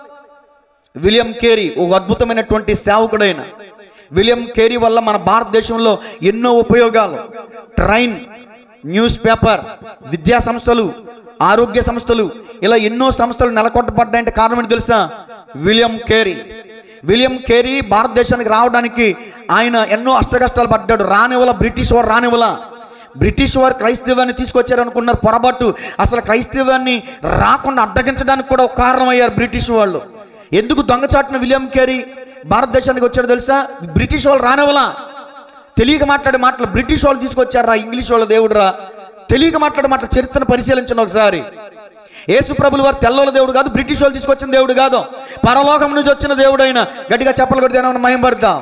విలియం కేరీ ఒక అద్భుతమైనటువంటి సేవకుడైన విలియం కేరీ వల్ల మన భారతదేశంలో ఎన్నో ఉపయోగాలు ట్రైన్ న్యూస్ పేపర్ విద్యా సంస్థలు ఆరోగ్య సంస్థలు ఇలా ఎన్నో సంస్థలు నెలకొట్టబడ్డాయంటే కారణం ఏంటి తెలుసా విలియం కేరీ విలియం కేరీ భారతదేశానికి రావడానికి ఆయన ఎన్నో అష్టకష్టాలు పడ్డాడు రానివల బ్రిటిష్ వారు రానివల బ్రిటిష్ వారు క్రైస్తవాన్ని తీసుకొచ్చారు అనుకున్నారు పొరపాటు అసలు క్రైస్తవాన్ని రాకుండా అడ్డగించడానికి కూడా ఒక కారణం అయ్యారు బ్రిటిష్ వాళ్ళు ఎందుకు దొంగచాటున విలియం కేరీ భారతదేశానికి వచ్చాడు తెలుసా బ్రిటిష్ వాళ్ళు రానివలా తెలియక మాట్లాడే మాటలు బ్రిటిష్ వాళ్ళు తీసుకొచ్చారా ఇంగ్లీష్ వాళ్ళ దేవుడురా తెలియక మాట్లాడే మాటల చరిత్రను పరిశీలించండి ఒకసారి యేసు ప్రభులు వారు తెల్లోల దేవుడు కాదు బ్రిటిష్ వాళ్ళు తీసుకొచ్చిన దేవుడు కాదు పరలోకం నుంచి వచ్చిన దేవుడు అయినా గట్టిగా చెప్పలు కొడితే మహింపడతాం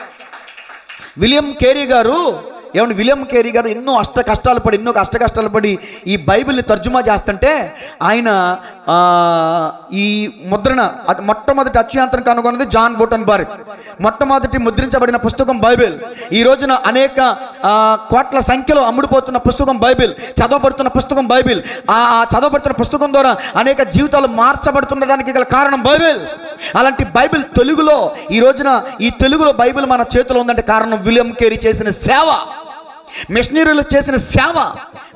విలియం కేరీ గారు ఏమంటే విలియం కేరీ గారు ఎన్నో అష్ట కష్టాలు పడి ఎన్నో అష్ట కష్టాలు పడి ఈ బైబిల్ని తర్జుమా చేస్తుంటే ఆయన ఆ, ఈ ముద్రణ అది మొట్టమొదటి అత్యంతరం కనుగొన్నది జాన్ బోటన్ బార్ మొట్టమొదటి ముద్రించబడిన పుస్తకం బైబిల్ ఈ రోజున అనేక ఆ, కోట్ల సంఖ్యలో అమ్ముడుపోతున్న పుస్తకం బైబిల్ చదవబడుతున్న పుస్తకం బైబిల్ ఆ ఆ చదవబడుతున్న పుస్తకం ద్వారా అనేక జీవితాలు మార్చబడుతుండడానికి గల కారణం బైబిల్ అలాంటి బైబిల్ తెలుగులో ఈ రోజున ఈ తెలుగులో బైబిల్ మన చేతిలో ఉందంటే కారణం విలియం కేరీ చేసిన సేవ మిషనరీలు చేసిన సేవ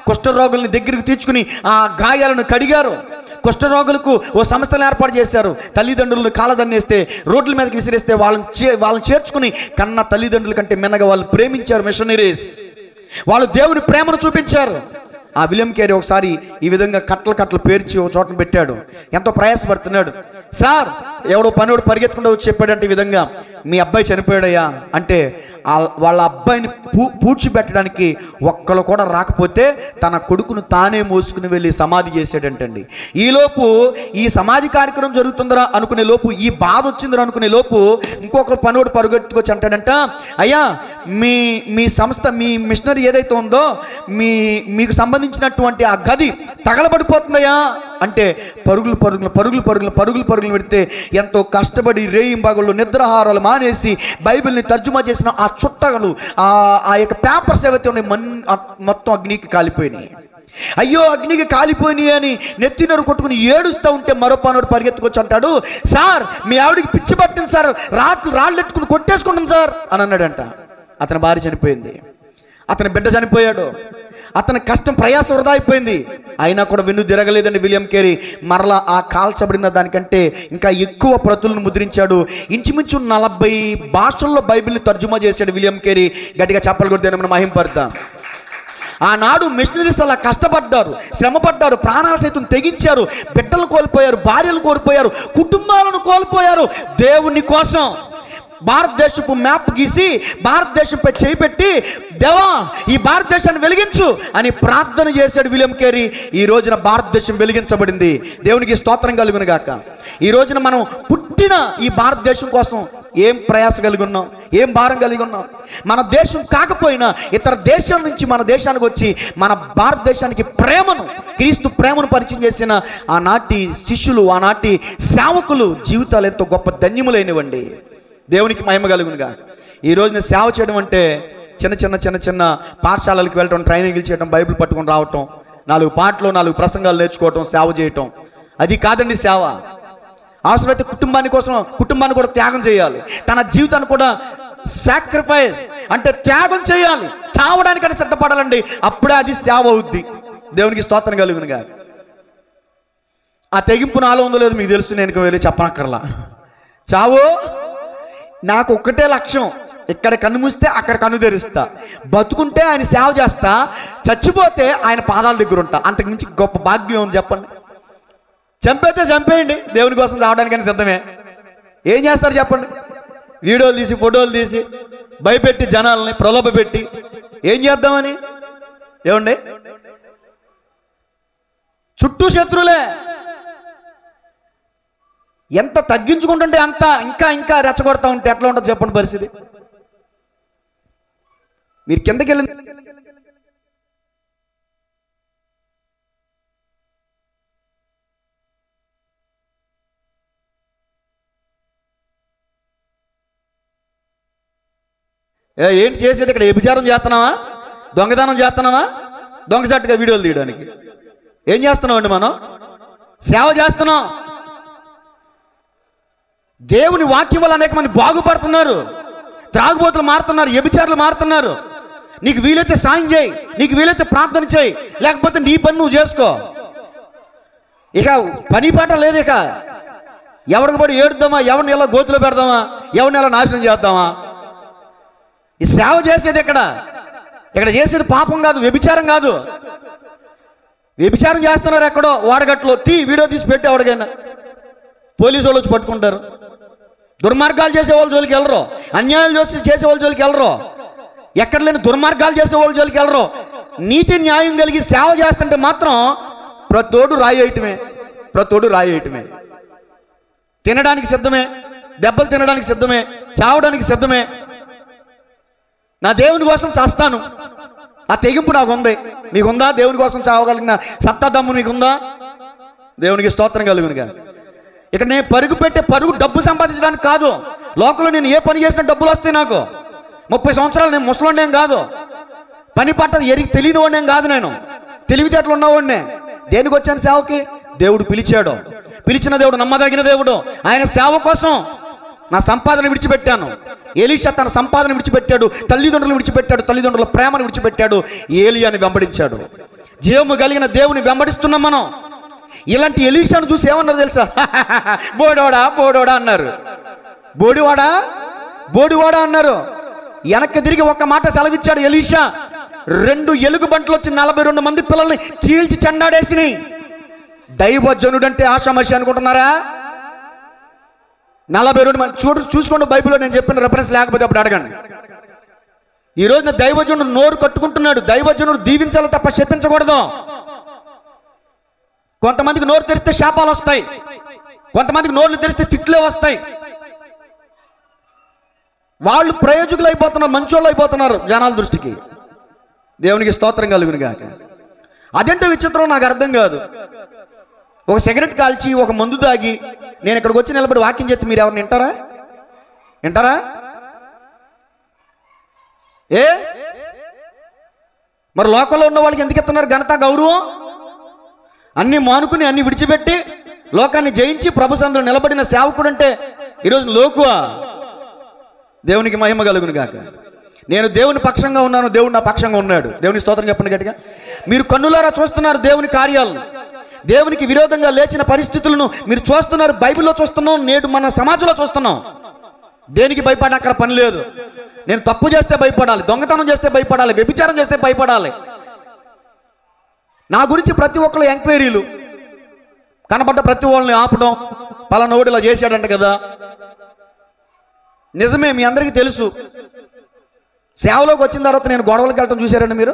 కుష్ఠరోగుల్ని దగ్గరికి తీర్చుకుని ఆ గాయాలను కడిగారు కుష్ఠరోగులకు ఓ సంస్థను ఏర్పాటు చేశారు తల్లిదండ్రులను కాలదన్నేస్తే రోడ్ల మీదకి విసిరేస్తే వాళ్ళని చే వాళ్ళని చేర్చుకుని కన్న తల్లిదండ్రుల కంటే మిన్నగా వాళ్ళు ప్రేమించారు మిషనరీస్ వాళ్ళు దేవుని ప్రేమను చూపించారు ఆ విలియం కేరీ ఒకసారి ఈ విధంగా కట్టలు కట్టలు పేర్చి ఒక చోటన పెట్టాడు ఎంతో ప్రయాసపడుతున్నాడు సార్ ఎవడో పనివాడు పరిగెత్తకుండా వచ్చి చెప్పాడంటే ఈ విధంగా మీ అబ్బాయి చనిపోయాడయ్యా అంటే ఆ- వాళ్ళ అబ్బాయిని పూ పూడ్చిపెట్టడానికి ఒక్కరు కూడా రాకపోతే తన కొడుకును తానే మోసుకుని వెళ్ళి సమాధి చేశాడంటండి ఈలోపు ఈ సమాధి కార్యక్రమం జరుగుతుందరా అనుకునే లోపు ఈ బాధ వచ్చిందిరా అనుకునే లోపు ఇంకొక పనివాడు పరుగెత్తుకొచ్చి అంటాడంట అయ్యా మీ మీ సంస్థ మీ మిషనరీ ఏదైతే ఉందో మీ మీకు సంబంధించినటువంటి ఆ గది తగలబడిపోతుందయ్యా అంటే పరుగులు పరుగులు పరుగులు పరుగులు పరుగులు పరుగులు పెడితే ఎంతో కష్టపడి రేయింబాగుళ్ళు నిద్రాహారాలు మానేసి బైబిల్ని తర్జుమా చేసిన ఆ చుట్టలు ఆ ఆ యొక్క పేపర్స్ ఏవైతే ఉన్నాయి మన్ ఆ మొత్తం అగ్నికి కాలిపోయినాయి అయ్యో అగ్నికి కాలిపోయినాయి అని నెత్తినరు కొట్టుకుని ఏడుస్తూ ఉంటే మరో పనుడు పరిగెత్తుకొచ్చి అంటాడు సార్ మీ ఆవిడికి పిచ్చి పట్టింది సార్ రాట్లు రాళ్ళు ఎత్తుకుని కొట్టేసుకున్నాం సార్ అని అన్నాడంట అతని భార్య చనిపోయింది అతని బిడ్డ చనిపోయాడు అతని కష్టం ప్రయాస వృధా అయిపోయింది అయినా కూడా వెన్ను తిరగలేదండి విలియం కేరీ మరలా ఆ కాల్చబడిన దానికంటే ఇంకా ఎక్కువ ప్రతులను ముద్రించాడు ఇంచుమించు నలభై భాషల్లో బైబిల్ని తర్జుమా చేశాడు విలియం కేరీ గట్టిగా చెప్పలు కొడితే మనం మహింపడతాం ఆనాడు మిషనరీస్ అలా కష్టపడ్డారు శ్రమపడ్డారు ప్రాణాలు సైతం తెగించారు బిడ్డలు కోల్పోయారు భార్యలు కోల్పోయారు కుటుంబాలను కోల్పోయారు దేవుని కోసం భారతదేశపు మ్యాప్ గీసి భారతదేశంపై చేయి పెట్టి దేవా ఈ భారతదేశాన్ని వెలిగించు అని ప్రార్థన చేశాడు విలియం కేరీ ఈ రోజున భారతదేశం వెలిగించబడింది దేవునికి స్తోత్రం కలుగును గాక ఈ రోజున మనం పుట్టిన ఈ భారతదేశం కోసం ఏం ప్రయాస కలిగి ఉన్నాం ఏం భారం కలిగి ఉన్నాం మన దేశం కాకపోయినా ఇతర దేశాల నుంచి మన దేశానికి వచ్చి మన భారతదేశానికి ప్రేమను క్రీస్తు ప్రేమను పరిచయం చేసిన ఆనాటి శిష్యులు ఆనాటి సేవకులు జీవితాలు ఎంతో గొప్ప ధన్యములైనవండి దేవునికి మహిమ కలుగునుగా ఈ రోజున సేవ చేయడం అంటే చిన్న చిన్న చిన్న చిన్న పాఠశాలలకు వెళ్ళటం ట్రైనింగ్లు చేయడం బైబిల్ పట్టుకొని రావటం నాలుగు పాటలు నాలుగు ప్రసంగాలు నేర్చుకోవటం సేవ చేయటం అది కాదండి సేవ అవసరమైతే కుటుంబాని కోసం కుటుంబాన్ని కూడా త్యాగం చేయాలి తన జీవితాన్ని కూడా సాక్రిఫైస్ అంటే త్యాగం చేయాలి చావడానికని సిద్ధపడాలండి అప్పుడే అది సేవ అవుద్ది దేవునికి స్తోత్రం కలుగునుగా ఆ తెగింపు నాలో ఉందో లేదో మీకు తెలుసు నేను వెళ్ళి చెప్పనక్కర్లా చావు నాకు ఒక్కటే లక్ష్యం ఇక్కడ కన్ను మూస్తే అక్కడ కన్ను తెరుస్తా బతుకుంటే ఆయన సేవ చేస్తా చచ్చిపోతే ఆయన పాదాల దగ్గర ఉంటా అంతకుమించి గొప్ప భాగ్యం ఉంది చెప్పండి చంపైతే చంపేయండి దేవుని కోసం చావడానికని సిద్ధమే ఏం చేస్తారు చెప్పండి వీడియోలు తీసి ఫోటోలు తీసి భయపెట్టి జనాల్ని ప్రలోభ పెట్టి ఏం చేద్దామని ఏమండి చుట్టూ శత్రులే ఎంత తగ్గించుకుంటుంటే అంత ఇంకా ఇంకా రెచ్చగొడతా ఉంటే ఎట్లా ఉంటుంది చెప్పండి పరిస్థితి మీరు కిందకి వెళ్ళిన ఏ, ఏంటి చేసేది ఇక్కడ వ్యభిచారం చేస్తున్నావా దొంగతనం చేస్తున్నావా దొంగసాటుగా వీడియోలు తీయడానికి ఏం చేస్తున్నాం అండి మనం సేవ చేస్తున్నాం దేవుని వాక్యం వల్ల అనేక మంది బాగుపడుతున్నారు త్రాగుబోతులు మారుతున్నారు వ్యభిచారులు మారుతున్నారు నీకు వీలైతే సాయం చేయి నీకు వీలైతే ప్రార్థన చేయి లేకపోతే నీ పని నువ్వు చేసుకో ఇక పని పాట లేదు ఇక ఎవరికి పడి ఏడుద్దామా ఎవరిని ఎలా గోతులో పెడదామా ఎవరిని ఎలా నాశనం చేద్దామా ఈ సేవ చేసేది ఇక్కడ ఇక్కడ చేసేది పాపం కాదు వ్యభిచారం కాదు వ్యభిచారం చేస్తున్నారు ఎక్కడో వాడగట్లో తీ వీడియో తీసి పెట్టి ఎవరికైనా పోలీసు వాళ్ళు వచ్చి పట్టుకుంటారు దుర్మార్గాలు చేసే వాళ్ళ జోలికి వెళ్ళరు అన్యాయాలు చేసి చేసే వాళ్ళ జోలికి వెళ్ళరు ఎక్కడ లేని దుర్మార్గాలు చేసే వాళ్ళ జోలికి వెళ్ళరు నీతి న్యాయం కలిగి సేవ చేస్తుంటే మాత్రం ప్రతోడు రాయి వేయటమే ప్రతోడు రాయి వేయటమే తినడానికి సిద్ధమే దెబ్బలు తినడానికి సిద్ధమే చావడానికి సిద్ధమే నా దేవుని కోసం చేస్తాను ఆ తెగింపు నాకు ఉంది మీకుందా దేవుని కోసం చావగలిగిన సత్తా దమ్ము నీకుందా దేవునికి స్తోత్రం కలుగునుగా ఇక్కడ నేను పరుగు పెట్టే పరుగు డబ్బు సంపాదించడానికి కాదు లోకంలో నేను ఏ పని చేసినా డబ్బులు వస్తాయి నాకు ముప్పై సంవత్సరాలు నేను ముసలోనేం కాదు పని పట్టదు ఎరిగి తెలియని వాడినేం కాదు నేను తెలివితేటలు ఉన్నవాడినే దేనికి వచ్చాను సేవకి దేవుడు పిలిచాడు పిలిచిన దేవుడు నమ్మదగిన దేవుడు ఆయన సేవ కోసం నా సంపాదన విడిచిపెట్టాను ఎలీషా తన సంపాదన విడిచిపెట్టాడు తల్లిదండ్రులు విడిచిపెట్టాడు తల్లిదండ్రుల ప్రేమను విడిచిపెట్టాడు ఏలియాని వెంబడించాడు జీవము కలిగిన దేవుని వెంబడిస్తున్నాం మనం ఇలాంటి ఎలీషాను చూసి ఏమన్నారు తెలుసా బోడోడా బోడోడా అన్నారు బోడివాడా బోడివాడా అన్నారు వెనక్కి తిరిగి ఒక్క మాట సెలవిచ్చాడు ఎలీషా రెండు ఎలుగు బంట్లు వచ్చి నలభై రెండు మంది పిల్లల్ని చీల్చి చెండాడేసినాయి దైవజనుడంటే ఆషామషి అనుకుంటున్నారా నలభై రెండు మంది చూడు చూసుకోండి బైబిల్లో నేను చెప్పిన రెఫరెన్స్ లేకపోతే అప్పుడు అడగండి ఈ రోజున దైవజనుడు నోరు కట్టుకుంటున్నాడు దైవజనుడు దీవించాలి తప్ప శపించకూడదు కొంతమందికి నోరు తెరిస్తే శాపాలు వస్తాయి కొంతమందికి నోర్లు తెరిస్తే తిట్లే వస్తాయి వాళ్ళు ప్రయోజకులు అయిపోతున్నారు మంచోళ్ళు అయిపోతున్నారు జనాల దృష్టికి దేవునికి స్తోత్రం కలుగును గాక అదంటే విచిత్రం నాకు అర్థం కాదు ఒక సిగరెట్ కాల్చి ఒక మందు తాగి నేను ఇక్కడికి వచ్చి నిలబడి వాక్యం చెప్తే మీరు ఎవరిని వింటారా వింటారా ఏ మరి లోకంలో ఉన్న వాళ్ళకి ఎందుకు ఇస్తున్నారు ఘనత గౌరవం అన్ని మానుకుని అన్ని విడిచిపెట్టి లోకాన్ని జయించి ప్రభు సందులో నిలబడిన సేవకుడు అంటే ఈరోజు లోకువా దేవునికి మహిమ కలుగును గాక నేను దేవుని పక్షంగా ఉన్నాను దేవుడు నా పక్షంగా ఉన్నాడు దేవుని స్తోత్రం చెప్పండి గట్టిగా మీరు కన్నులారా చూస్తున్నారు దేవుని కార్యాలను దేవునికి విరోధంగా లేచిన పరిస్థితులను మీరు చూస్తున్నారు బైబిల్లో చూస్తున్నాం నేడు మన సమాజంలో చూస్తున్నాం దేనికి భయపడక్కర పని లేదు నేను తప్పు చేస్తే భయపడాలి దొంగతనం చేస్తే భయపడాలి వ్యభిచారం చేస్తే భయపడాలి నా గురించి ప్రతి ఒక్కరు ఎంక్వైరీలు కనబడ్డ ప్రతి వాళ్ళని ఆపడం పలానోడు ఇలా చేశాడంట కదా నిజమే మీ అందరికీ తెలుసు సేవలోకి వచ్చిన తర్వాత నేను గొడవలకు వెళ్ళటం చూశారండి మీరు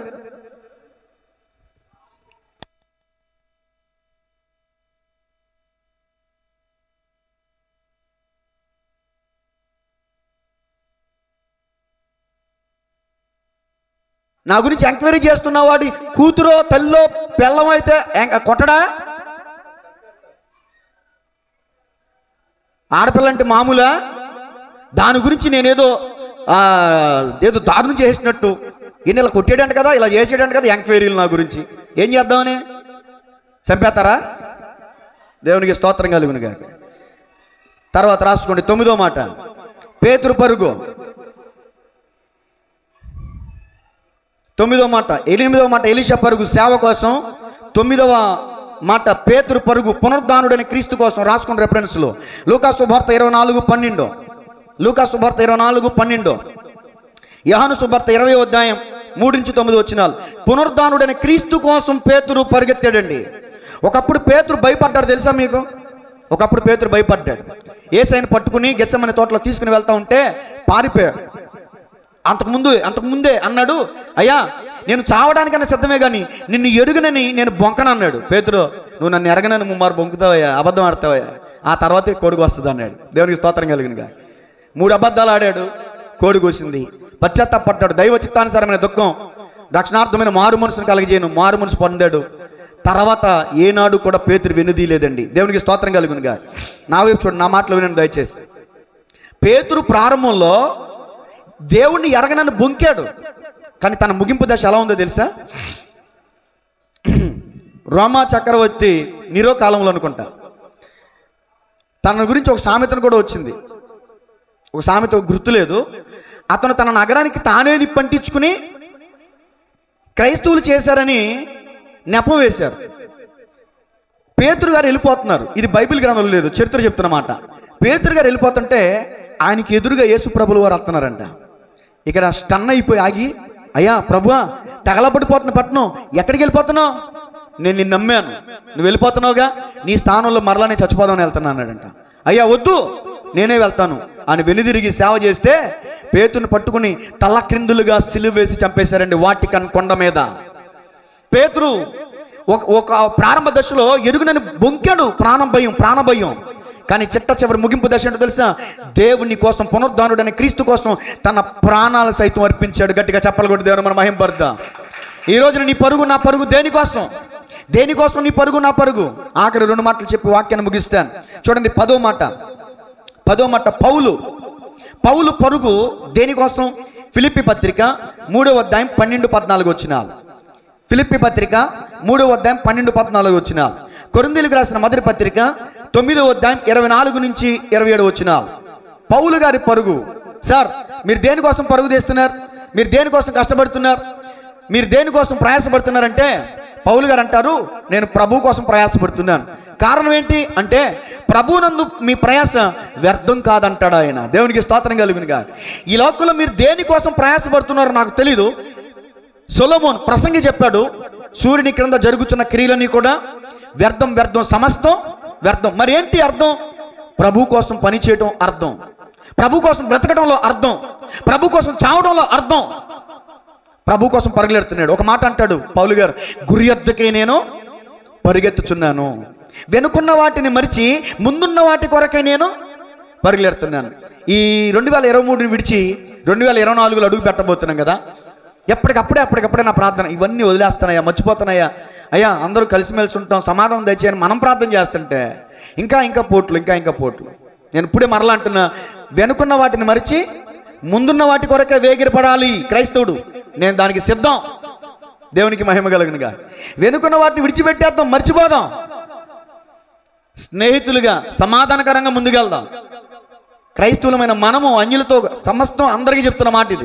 నా గురించి ఎంక్వైరీ చేస్తున్న వాడి కూతురో తల్లో పెళ్ళం అయితే ఎం- కొట్టడా ఆడపిల్ల అంటే మామూలా దాని గురించి నేనేదో ఆ, ఏదో దారుణం చేసినట్టు ఈయన ఇలా కొట్టేడంట కదా ఇలా చేసేటంట కదా ఎంక్వైరీలు నా గురించి ఏం చేద్దామని చంపేస్తారా దేవునికి స్తోత్రం కలుగును గాక తర్వాత రాసుకోండి తొమ్మిదో మాట పేతురు పరుగు తొమ్మిదో మాట ఎనిమిదవ మాట ఎలిషా పరుగు సేవ కోసం తొమ్మిదవ మాట పేతురు పరుగు పునరుద్ధానుడని క్రీస్తు కోసం రాసుకున్న రెఫరెన్స్లో లూకా సుభార్త ఇరవై నాలుగు పన్నెండు లూకా సుభార్త ఇరవై నాలుగు పన్నెండు యహాను సుభార్త ఇరవై అధ్యాయం మూడు నుంచి తొమ్మిది వచ్చినాలు పునరుద్ధానుడని క్రీస్తు కోసం పేతురు పరిగెత్తాడండి ఒకప్పుడు పేతురు భయపడ్డాడు తెలుసా మీకు ఒకప్పుడు పేతురు భయపడ్డాడు ఏసైని పట్టుకుని గెచ్చమని తోటలో తీసుకుని వెళ్తా ఉంటే పారిపోయాడు అంతకుముందు అంతకుముందే అన్నాడు అయ్యా నేను చావడానికన్నా సిద్ధమే కానీ నిన్ను ఎరుగనని నేను బొంకను అన్నాడు పేతురు నువ్వు నన్ను ఎరగనని ముమ్మారు బొంకుతావయ్యా అబద్ధం ఆడతావయ్యా ఆ తర్వాతే కోడికి వస్తుంది అన్నాడు దేవునికి స్తోత్రం కలిగినగా మూడు అబద్ధాలు ఆడాడు కోడి కోసింది పశ్చాత్తాపడ్డాడు దైవ చిత్తానుసారమైన దుఃఖం రక్షణార్థమైన మారు మనసును కలిగజేయను మారు మనసు పొందాడు తర్వాత ఏనాడు కూడా పేతురు వెనుదీయలేదండి దేవునికి స్తోత్రం కలుగునుగా నా వైపు చూడండి నా మాటలు వినండి దయచేసి పేతురు ప్రారంభంలో దేవుణ్ణి ఎరగనని బొంకాడు కానీ తన ముగింపు దశ ఎలా ఉందో తెలుసా రోమా చక్రవర్తి నిరో కాలంలో అనుకుంటా తన గురించి ఒక సామెతను కూడా వచ్చింది ఒక సామెత గుర్తులేదు అతను తన నగరానికి తానే నిప్పంటించుకుని క్రైస్తవులు చేశారని నెపం వేశారు పేతురు గారు వెళ్ళిపోతున్నారు ఇది బైబిల్ గ్రంథంలో లేదు చరిత్ర చెప్తున్నమాట పేతురు గారు వెళ్ళిపోతుంటే ఆయనకి ఎదురుగా యేసు ప్రభులు వారు వస్తున్నారంట ఇక్కడ స్టన్ అయిపోయి ఆగి అయ్యా ప్రభువా తగలబడిపోతున్న పట్టణం ఎక్కడికి వెళ్ళిపోతున్నావు నేను నిన్ను నమ్మాను నువ్వు వెళ్ళిపోతున్నావుగా నీ స్థానంలో మరలా నేను చచ్చిపోదామని వెళ్తున్నాను అన్నాడంట అయ్యా వద్దు నేనే వెళ్తాను అని వెనుదిరిగి సేవ చేస్తే పేతుని పట్టుకుని తల క్రిందులుగా సిలువ వేసి చంపేశారండి వాటికన్ కొండ మీద పేతురు ఒక ఒక ప్రారంభ దశలో ఎరుగునని బొంకాడు ప్రాణం భయం ప్రాణ భయం కానీ చిట్ట చివరి ముగింపు దశ ఏంటో తెలుసా దేవుని కోసం పునరుద్ధానుడని క్రీస్తు కోసం తన ప్రాణాలు సైతం అర్పించాడు గట్టిగా చెప్పలు కొట్టి దేవుని మన మహింపరుద్దా ఈ రోజున నీ పరుగు నా పరుగు దేనికోసం దేనికోసం నీ పరుగు నా పరుగు ఆఖరి రెండు మాటలు చెప్పి వాక్యాన్ని ముగిస్తాను చూడండి పదో మాట పదో మాట పౌలు పౌలు పరుగు దేనికోసం ఫిలిప్పి పత్రిక మూడవ అధ్యాయం పన్నెండు పద్నాలుగు వచ్చినాలు ఫిలిప్పి పత్రిక మూడవ అధ్యాయం పన్నెండు పద్నాలుగు వచ్చిన కొరిందీలకు రాసిన మొదటి పత్రిక తొమ్మిదవ అధ్యాయం ఇరవై నాలుగు నుంచి ఇరవై ఏడు వచ్చిన పౌలు గారి పరుగు సార్ మీరు దేనికోసం పరుగు తీస్తున్నారు మీరు దేనికోసం కష్టపడుతున్నారు మీరు దేనికోసం ప్రయాసపడుతున్నారంటే పౌలు గారు అంటారు నేను ప్రభు కోసం ప్రయాసపడుతున్నాను కారణం ఏంటి అంటే ప్రభునందు మీ ప్రయాస వ్యర్థం కాదంటాడు ఆయన దేవునికి స్తోత్రం కలుగునుగా ఈ లోకంలో మీరు దేనికోసం ప్రయాసపడుతున్నారో నాకు తెలీదు సొలమోన్ ప్రసంగి చెప్పాడు సూర్యుని క్రింద జరుగుతున్న క్రియలన్నీ కూడా వ్యర్థం వ్యర్థం సమస్తం వ్యర్థం మరి ఏంటి అర్థం ప్రభు కోసం పని చేయడం అర్థం ప్రభు కోసం బ్రతకడంలో అర్థం ప్రభు కోసం చావడంలో అర్థం ప్రభు కోసం పరుగులెడుతున్నాడు ఒక మాట అంటాడు పౌలు గారు గురి ఎద్దుకే నేను పరిగెత్తుచున్నాను వెనుకున్న వాటిని మరిచి ముందున్న వాటి కొరకై నేను పరుగులెడుతున్నాను ఈ రెండు వేల ఇరవై మూడుని విడిచి రెండు వేల ఇరవై నాలుగులో అడుగు పెట్టబోతున్నాం కదా ఎప్పటికప్పుడే అప్పటికప్పుడే నా ప్రార్థన ఇవన్నీ వదిలేస్తానయ్యా మర్చిపోతానయ్యా అయ్యా అందరూ కలిసిమెలిసి ఉంటాం సమాధానం దయచేయని మనం ప్రార్థన చేస్తుంటే ఇంకా ఇంకా పోట్లు ఇంకా ఇంకా పోట్లు నేను ఇప్పుడే మరలా అంటున్నా వెనుకున్న వాటిని మరిచి ముందున్న వాటి కొరకే వేగిరపడాలి క్రైస్తవుడు నేను దానికి సిద్ధం దేవునికి మహిమ కలుగునుగా వెనుకున్న వాటిని విడిచిపెట్టేద్దాం మర్చిపోదాం స్నేహితులుగా సమాధానకరంగా ముందుకెళ్దాం క్రైస్తవులమైన మనము అన్యులతో సమస్తం అందరికీ చెప్తున్న మాట ఇది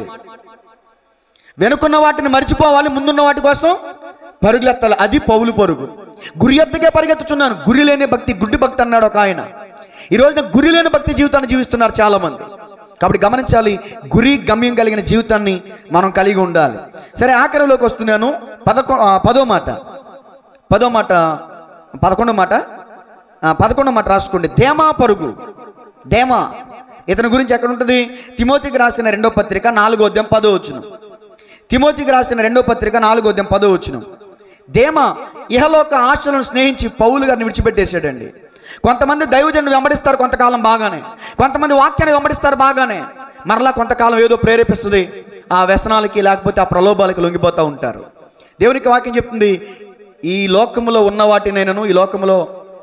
వెనుకున్న వాటిని మర్చిపోవాలి ముందున్న వాటి కోసం పరుగులెత్తాలి అది పౌలు పరుగు గురి ఎద్దకే పరిగెత్తుచున్నాను గురి లేని భక్తి గుడ్డి భక్తి అన్నాడు ఒక ఆయన ఈ రోజున గురి లేని భక్తి జీవితాన్ని జీవిస్తున్నారు చాలా మంది కాబట్టి గమనించాలి గురి గమ్యం కలిగిన జీవితాన్ని మనం కలిగి ఉండాలి సరే ఆఖరిలోకి వస్తున్నాను పదకొ ఆ, పదో మాట పదో మాట పదకొండో మాట ఆ, పదకొండో మాట రాసుకోండి ధేమా పరుగు ధేమా ఇతని గురించి ఎక్కడ ఉంటుంది తిమోతికి రాసిన రెండో పత్రిక నాలుగో అధ్యాయం పదో వచ్చును తిమోతికి రాసిన రెండో పత్రిక నాలుగో అధ్యాయం పదో వచ్చును దేమ ఇహలోక ఆశలను స్నేహించి పౌలు గారిని విడిచిపెట్టేశాడండి కొంతమంది దైవజనులు వెంబడిస్తారు కొంతకాలం బాగానే కొంతమంది వాక్యాన్ని వెంబడిస్తారు బాగానే మరలా కొంతకాలం ఏదో ప్రేరేపిస్తుంది ఆ వ్యసనాలకి లేకపోతే ఆ ప్రలోభాలకి లొంగిపోతూ ఉంటారు దేవునికి వాక్యం చెప్తుంది ఈ లోకములో ఉన్న వాటినైనను ఈ లోకములో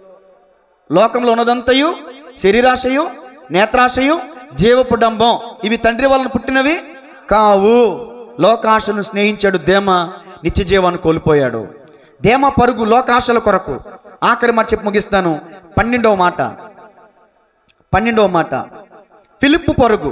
లోకంలో ఉన్నదంతయు శరీరాశయు నేత్రాశయు జీవపు డంబం ఇవి తండ్రి వలన పుట్టినవి కావు లోకాశను స్నేహించాడు దేమ నిత్య జీవాన్ని కోల్పోయాడు దేమ పరుగు లోకాశల కొరకు ఆఖరి మాట చెప్పి ముగిస్తాను పన్నెండవ మాట పన్నెండవ మాట ఫిలిప్పు పరుగు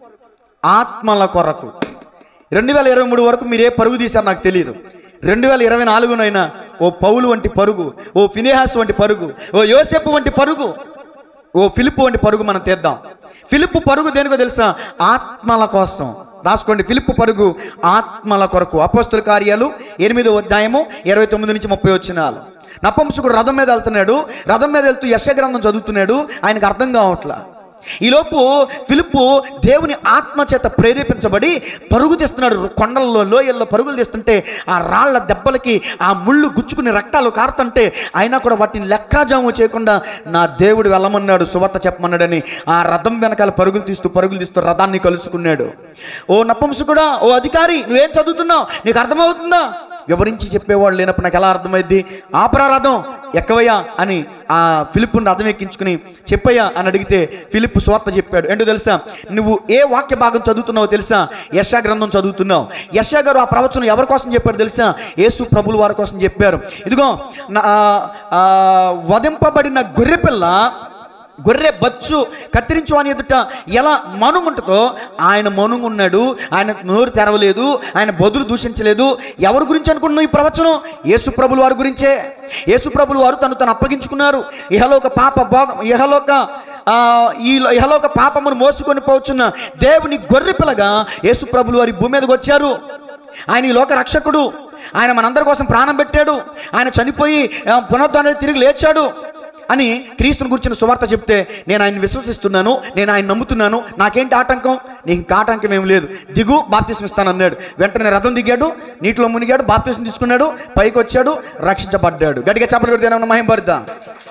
ఆత్మల కొరకు రెండు వేల ఇరవై మూడు వరకు మీరు ఏ పరుగు తీశారు నాకు తెలియదు రెండు వేల ఇరవై నాలుగునైనా ఓ పౌలు వంటి పరుగు ఓ ఫినేహాస్ వంటి పరుగు ఓ యోసెపు వంటి పరుగు ఓ ఫిలిప్ వంటి పరుగు మనం తీద్దాం ఫిలిప్ పరుగు దేనికో తెలుసా ఆత్మల కోసం రాసుకోండి ఫిలిప్ పరుగు ఆత్మల కొరకు అపోస్తుల కార్యాలు ఎనిమిదో అధ్యాయము ఇరవై తొమ్మిది నుంచి ముప్పై వచ్చినాలు నపంసకుడు రథం మీద వెళ్తున్నాడు రథం మీద వెళ్తూ యశ గ్రంథం చదువుతున్నాడు ఆయనకు అర్థం కావట్లా ఈలోపు ఫిలిప్పు దేవుని ఆత్మ చేత ప్రేరేపించబడి పరుగు తీస్తున్నాడు కొండల్లో లోయల్లో పరుగులు తీస్తుంటే ఆ రాళ్ల దెబ్బలకి ఆ ముళ్ళు గుచ్చుకుని రక్తాలు కారుతుంటే అయినా కూడా వాటిని లెక్కాజాము చేయకుండా నా దేవుడు వెళ్ళమన్నాడు సువార్త చెప్పమన్నాడని ఆ రథం వెనకాల పరుగులు తీస్తూ పరుగులు తీస్తూ రథాన్ని కలుసుకున్నాడు ఓ నపంసకుడా ఓ అధికారి నువ్వేం చదువుతున్నావు నీకు అర్థమవుతుందా వివరించి చెప్పేవాడు లేనప్పుడు నాకు ఎలా అర్థమైంది ఆపరా రథం ఎక్కవయ్యా అని ఆ ఫిలిప్పుని రథం ఎక్కించుకుని చెప్పయ్యా అని అడిగితే ఫిలిప్ స్వార్థ చెప్పాడు ఏంటో తెలుసా నువ్వు ఏ వాక్య భాగం చదువుతున్నావో తెలుసా యశా గ్రంథం చదువుతున్నావు యశా గారు ఆ ప్రవచనం ఎవరి కోసం చెప్పాడు తెలుసా యేసు ప్రభులు వారి కోసం చెప్పారు ఇదిగో నా ఆ, వధింపబడిన గొర్రెపిల్ల గొర్రె బచ్చు కత్తిరించు అని ఎదుట ఎలా మనుగుంటుందో ఆయన మనుగున్నాడు ఆయన నోరు తెరవలేదు ఆయన బదులు దూషించలేదు ఎవరి గురించి అనుకున్నావు ఈ ప్రవచనం యేసు ప్రభులు వారి గురించే యేసు ప్రభులు వారు తను తను అప్పగించుకున్నారు ఇహలోక పాప భోగ ఇహలోక ఆ, ఈ ఇహలోక పాపమును మోసుకొని పోచున్న దేవుని గొర్రె పిల్లగా యేసు ప్రభులు వారి భూమి మీదకి వచ్చారు ఆయన ఈ లోక రక్షకుడు ఆయన మనందరి కోసం ప్రాణం పెట్టాడు ఆయన చనిపోయి ఆ, పునరుద్ధానం తిరిగి లేచాడు అని క్రీస్తుని గురించిన సువార్త చెప్తే నేను ఆయన విశ్వసిస్తున్నాను నేను ఆయన నమ్ముతున్నాను నాకేంటి ఆటంకం నీకు ఇంకా ఆటంకం ఏం లేదు దిగు బాప్తీసం ఇస్తాను అన్నాడు వెంటనే రథం దిగాడు నీటిలో మునిగాడు బాప్తీసం తీసుకున్నాడు పైకి వచ్చాడు రక్షించబడ్డాడు గట్టిగా చెప్పలు పెడితే ఏమన్నా మహిం పడతా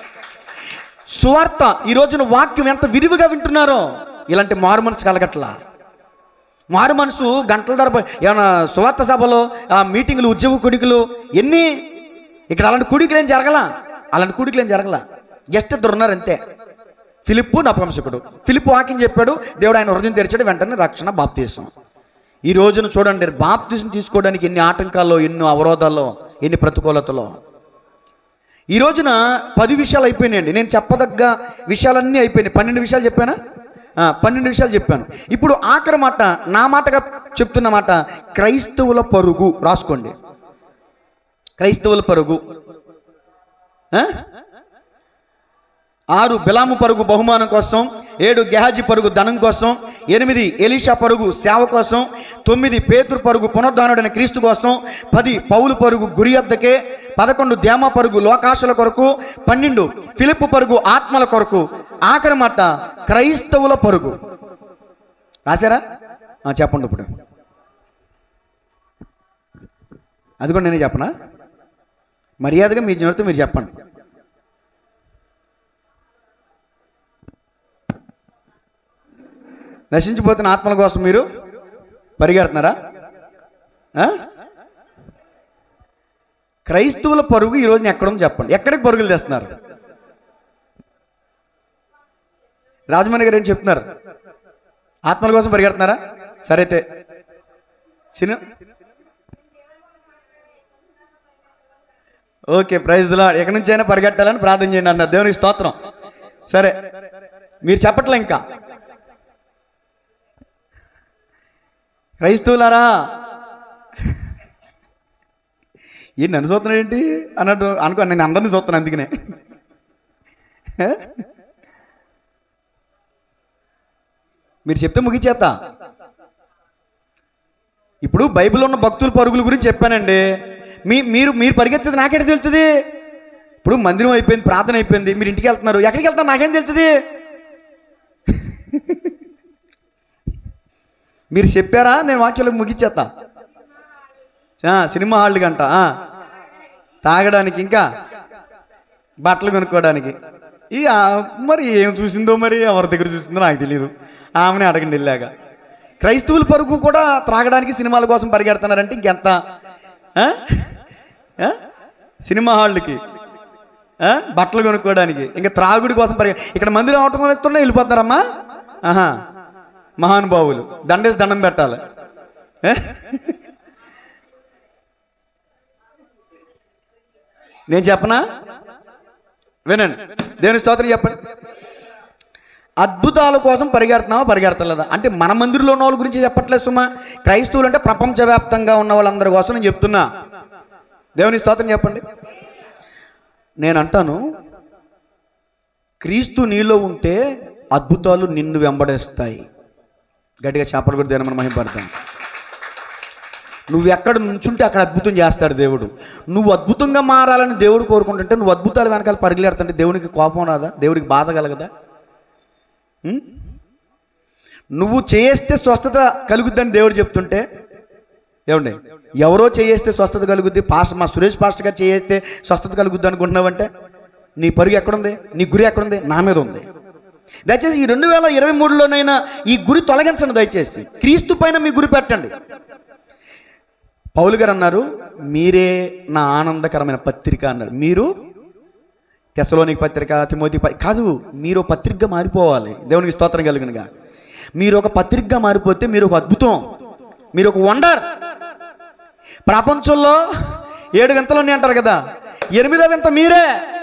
సువార్త ఈ రోజున వాక్యం ఎంత విరివిగా వింటున్నారో ఇలాంటి మారు మనసు కలగట్లా మారు మనసు గంటల ధర ఏమైనా సువార్త సభలో ఆ మీటింగులు ఉద్యోగ కుడికలు ఎన్ని ఇక్కడ అలాంటి కుడికలు ఏం జరగలా అలాంటి కుడికలు ఏం జరగలా జస్ట్ ఇద్దరు ఉన్నారు అంతే ఫిలిప్పు నపంసకుడు ఫిలిప్ వాక్యం చెప్పాడు దేవుడు ఆయన హృదయం తెరిచాడు వెంటనే రక్షణ బాప్తీసం ఈ రోజున చూడండి బాప్తీసం తీసుకోవడానికి ఎన్ని ఆటంకాల్లో ఎన్నో అవరోధాల్లో ఎన్ని ప్రతికూలతలో ఈ రోజున పది విషయాలు అయిపోయినాయండి నేను చెప్పదగ్గ విషయాలన్నీ అయిపోయినాయి పన్నెండు విషయాలు చెప్పానా ఆ, పన్నెండు విషయాలు చెప్పాను ఇప్పుడు ఆఖరి మాట నా మాటగా చెప్తున్నమాట క్రైస్తవుల పరుగు రాసుకోండి క్రైస్తవుల పరుగు ఆ? ఆరు బిలాము పరుగు బహుమానం కోసం ఏడు గెహాజీ పరుగు ధనం కోసం ఎనిమిది ఎలీషా పరుగు సేవ కోసం తొమ్మిది పేతురు పరుగు పునరుద్ధానుడైన క్రీస్తు కోసం పది పౌలు పరుగు గురి వద్దకే పదకొండు దేమ పరుగు లోకాశల కొరకు పన్నెండు ఫిలిప్ పరుగు ఆత్మల కొరకు ఆఖరి మాట క్రైస్తవుల పరుగు రాశారా ఆ, చెప్పండి ఇప్పుడు అది కూడా నేనే చెప్పనా మర్యాదగా మీ జనుడితో మీరు చెప్పండి నశించిపోతున్న ఆత్మల కోసం మీరు పరిగెడుతున్నారా ఆ? క్రైస్తవుల పరుగు ఈ రోజున ఎక్కడుంది చెప్పండి ఎక్కడికి పరుగులు తెస్తున్నారు రాజమణి గారు ఏం చెప్తున్నారు ఆత్మల కోసం పరిగెడుతున్నారా సరే అయితే చిన్న ఓకే ప్రైజ్ లా ఎక్కడి నుంచి అయినా పరిగెట్టాలని ప్రార్థన చేయండి అన్నారు దేవునికి స్తోత్రం సరే మీరు చెప్పట్లే ఇంకా క్రైస్తవులారా ఈ నన్ను చూస్తున్నాడు ఏంటి అన్నట్టు అనుకో నేను అందరిని చూస్తున్నాను అందుకనే మీరు చెప్తే ముగిచేస్తా ఇప్పుడు బైబిల్ ఉన్న భక్తుల పరుగుల గురించి చెప్పానండి మీ మీరు మీరు పరిగెత్తేది నాకెట తెలుస్తుంది ఇప్పుడు మందిరం అయిపోయింది ప్రార్థన అయిపోయింది మీరు ఇంటికి వెళ్తున్నారు ఎక్కడికి వెళ్తారు నాకేం తెలుస్తుంది మీరు చెప్పారా నేను వాక్యాలు ముగిచ్చేస్తా ఆ, సినిమా హాల్ గంట ఆ. తాగడానికి ఇంకా బట్టలు కొనుక్కోవడానికి ఈ ఆ, మరి ఏం చూసిందో మరి ఎవరి దగ్గర చూసిందో నాకు తెలియదు ఆమెనే అడగండి వెళ్ళాక క్రైస్తవుల పరుగు కూడా త్రాగడానికి సినిమాల కోసం పరిగెడుతున్నారంటే ఇంకెంత ఆ? ఆ? సినిమా హాళ్ళకి ఆ? బట్టలు కొనుక్కోవడానికి ఇంకా త్రాగుడి కోసం పరిగె ఇక్కడ మందిరం అవటం వస్తున్నా వెళ్ళిపోతారమ్మా ఆహా మహానుభావులు దండేసి దండం పెట్టాలి ఏ? నేను చెప్పనా వినండి దేవుని స్తోత్రం చెప్పండి అద్భుతాల కోసం పరిగెడుతున్నావా పరిగెడతలేదా అంటే మన మందిరంలో ఉన్న వాళ్ళ గురించి చెప్పట్లేదు సుమా క్రైస్తవులు అంటే ప్రపంచవ్యాప్తంగా ఉన్న వాళ్ళందరి కోసం నేను చెప్తున్నా దేవుని స్తోత్రం చెప్పండి నేను అంటాను క్రీస్తు నీలో ఉంటే అద్భుతాలు నిన్ను వెంబడిస్తాయి గట్టిగా చేపలు కూడా దేని మనం మహింపడతాం నువ్వు ఎక్కడ నుంచుంటే అక్కడ అద్భుతం చేస్తాడు దేవుడు నువ్వు అద్భుతంగా మారాలని దేవుడు కోరుకుంటుంటే నువ్వు అద్భుతాలు వెనకాల పరిగెడుతుంటే దేవునికి కోపం రాదా దేవుడికి బాధ కలగదా ఉం? నువ్వు చేస్తే స్వస్థత కలుగుద్దని దేవుడు చెప్తుంటే ఏమండి ఎవరో చేయేస్తే స్వస్థత కలుగుద్ది పాస్టర్ మా సురేష్ పాస్టర్ గారు చేయేస్తే స్వస్థత కలుగుద్ది అనుకుంటున్నావంటే నీ పరుగు ఎక్కడుంది నీ గురి ఎక్కడుంది నా మీద ఉంది దయచేసి ఈ రెండు వేల ఇరవై మూడులోనైనా ఈ గురి తొలగించండి దయచేసి క్రీస్తు పైన మీ గురి పెట్టండి పౌలు గారు అన్నారు మీరే నా ఆనందకరమైన పత్రిక అన్నారు మీరు తెసలోనికి పత్రిక తిమోతి ప- కాదు మీరు ఒక పత్రికగా మారిపోవాలి దేవునికి స్తోత్రం కలిగినగా మీరు ఒక పత్రికగా మారిపోతే మీరు ఒక అద్భుతం మీరు ఒక వండర్ ప్రపంచంలో ఏడు వింతలు ఉన్నాయి అంటారు కదా ఎనిమిదో వింత మీరే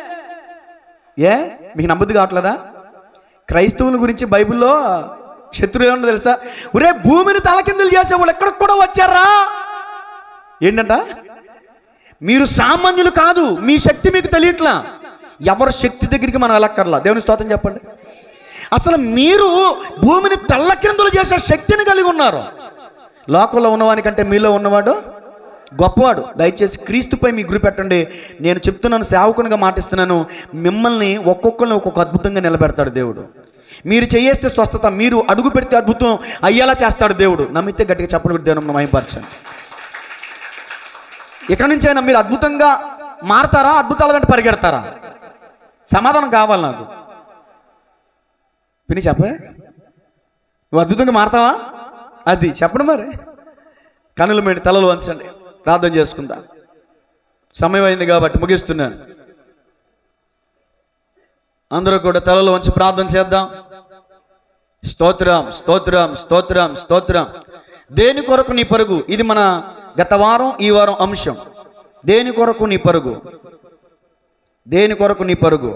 ఏ మీకు నమ్మద్దు కావట్లేదా క్రైస్తవుల గురించి బైబిల్లో శత్రువు ఏమన్నా తెలుసా ఒరే భూమిని తలకిందులు చేసే వాళ్ళు ఎక్కడికి కూడా వచ్చారా ఏంటంట మీరు సామాన్యులు కాదు మీ శక్తి మీకు తెలియట్లా ఎవరి శక్తి దగ్గరికి మనం వెళ్ళక్కర్లా దేవుని స్తోత్రం చెప్పండి అసలు మీరు భూమిని తల్లకిందులు చేసే శక్తిని కలిగి ఉన్నారు లోకంలో ఉన్నవానికంటే మీలో ఉన్నవాడు గొప్పవాడు దయచేసి క్రీస్తుపై మీ గురి పెట్టండి నేను చెప్తున్నాను సేవకునిగా మాటిస్తున్నాను మిమ్మల్ని ఒక్కొక్కరిని ఒక్కొక్క అద్భుతంగా నిలబెడతాడు దేవుడు మీరు చేయేస్తే స్వస్థత మీరు అడుగు పెడితే అద్భుతం అయ్యేలా చేస్తాడు దేవుడు నమ్మితే గట్టిగా చెప్పలు కూడా దేవుని మహింపరచండి ఇక నుంచి అయినా మీరు అద్భుతంగా మారతారా అద్భుతాల వెంట పరిగెడతారా సమాధానం కావాలి నాకు పిని చెప్పే నువ్వు అద్భుతంగా మారతావా అది చెప్పడం మరి కనుల మీద తలలు వంచండి ప్రార్థన చేసుకుందా సమయం అయింది కాబట్టి ముగిస్తున్నాను అందరూ కూడా తలలు వంచి ప్రార్థన చేద్దాం స్తోత్రం స్తోత్రం స్తోత్రం స్తోత్రం దేని కొరకు నీ పరుగు ఇది మన గత వారం ఈ వారం అంశం దేని కొరకు నీ పరుగు దేని కొరకు నీ పరుగు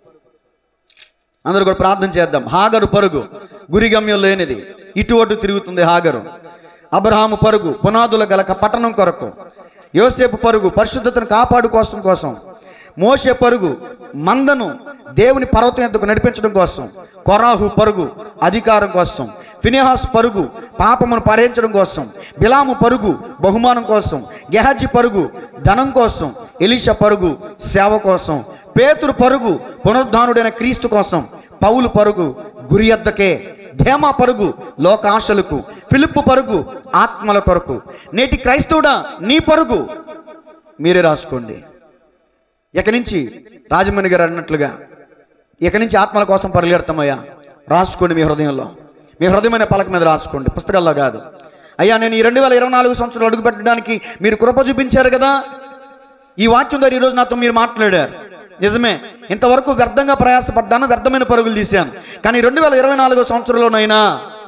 అందరూ కూడా ప్రార్థన చేద్దాం హాగరు పరుగు గురిగమ్యం లేనిది ఇటు అటు తిరుగుతుంది హాగరు అబ్రహాము పరుగు పునాదుల గలక పట్టణం కొరకు యోసేపు పరుగు పరిశుద్ధతను కాపాడు కోసం కోసం మోషే పరుగు మందను దేవుని పర్వతం ఎద్దుకు నడిపించడం కోసం కొరాహు పరుగు అధికారం కోసం ఫినిహాస్ పరుగు పాపమును పరిహరించడం కోసం బిలాము పరుగు బహుమానం కోసం గెహజి పరుగు ధనం కోసం ఎలీషా పరుగు సేవ కోసం పేతురు పరుగు పునరుద్ధానుడైన క్రీస్తు కోసం పౌలు పరుగు గురి ఎద్దకే ధేమా పరుగు లోకాశలకు ఫిలిప్పు పరుగు ఆత్మల కొరకు నేటి క్రైస్తవుడా నీ పరుగు మీరే రాసుకోండి ఇక నుంచి రాజమణి గారు అన్నట్లుగా ఇక నుంచి ఆత్మల కోసం పరిగెడతామయ్యా రాసుకోండి మీ హృదయంలో మీ హృదయమైన పలక మీద రాసుకోండి పుస్తకాల్లో కాదు అయ్యా నేను ఈ రెండు వేల ఇరవై నాలుగు సంవత్సరాలు అడుగు పెట్టడానికి మీరు కృప చూపించారు కదా ఈ వాక్యం ద్వారా ఈరోజు నాతో మీరు మాట్లాడారు నిజమే ఇంతవరకు వ్యర్థంగా ప్రయాసపడ్డాను వ్యర్థమైన పరుగులు తీశాను కానీ రెండు వేల ఇరవై నాలుగో సంవత్సరంలోనైనా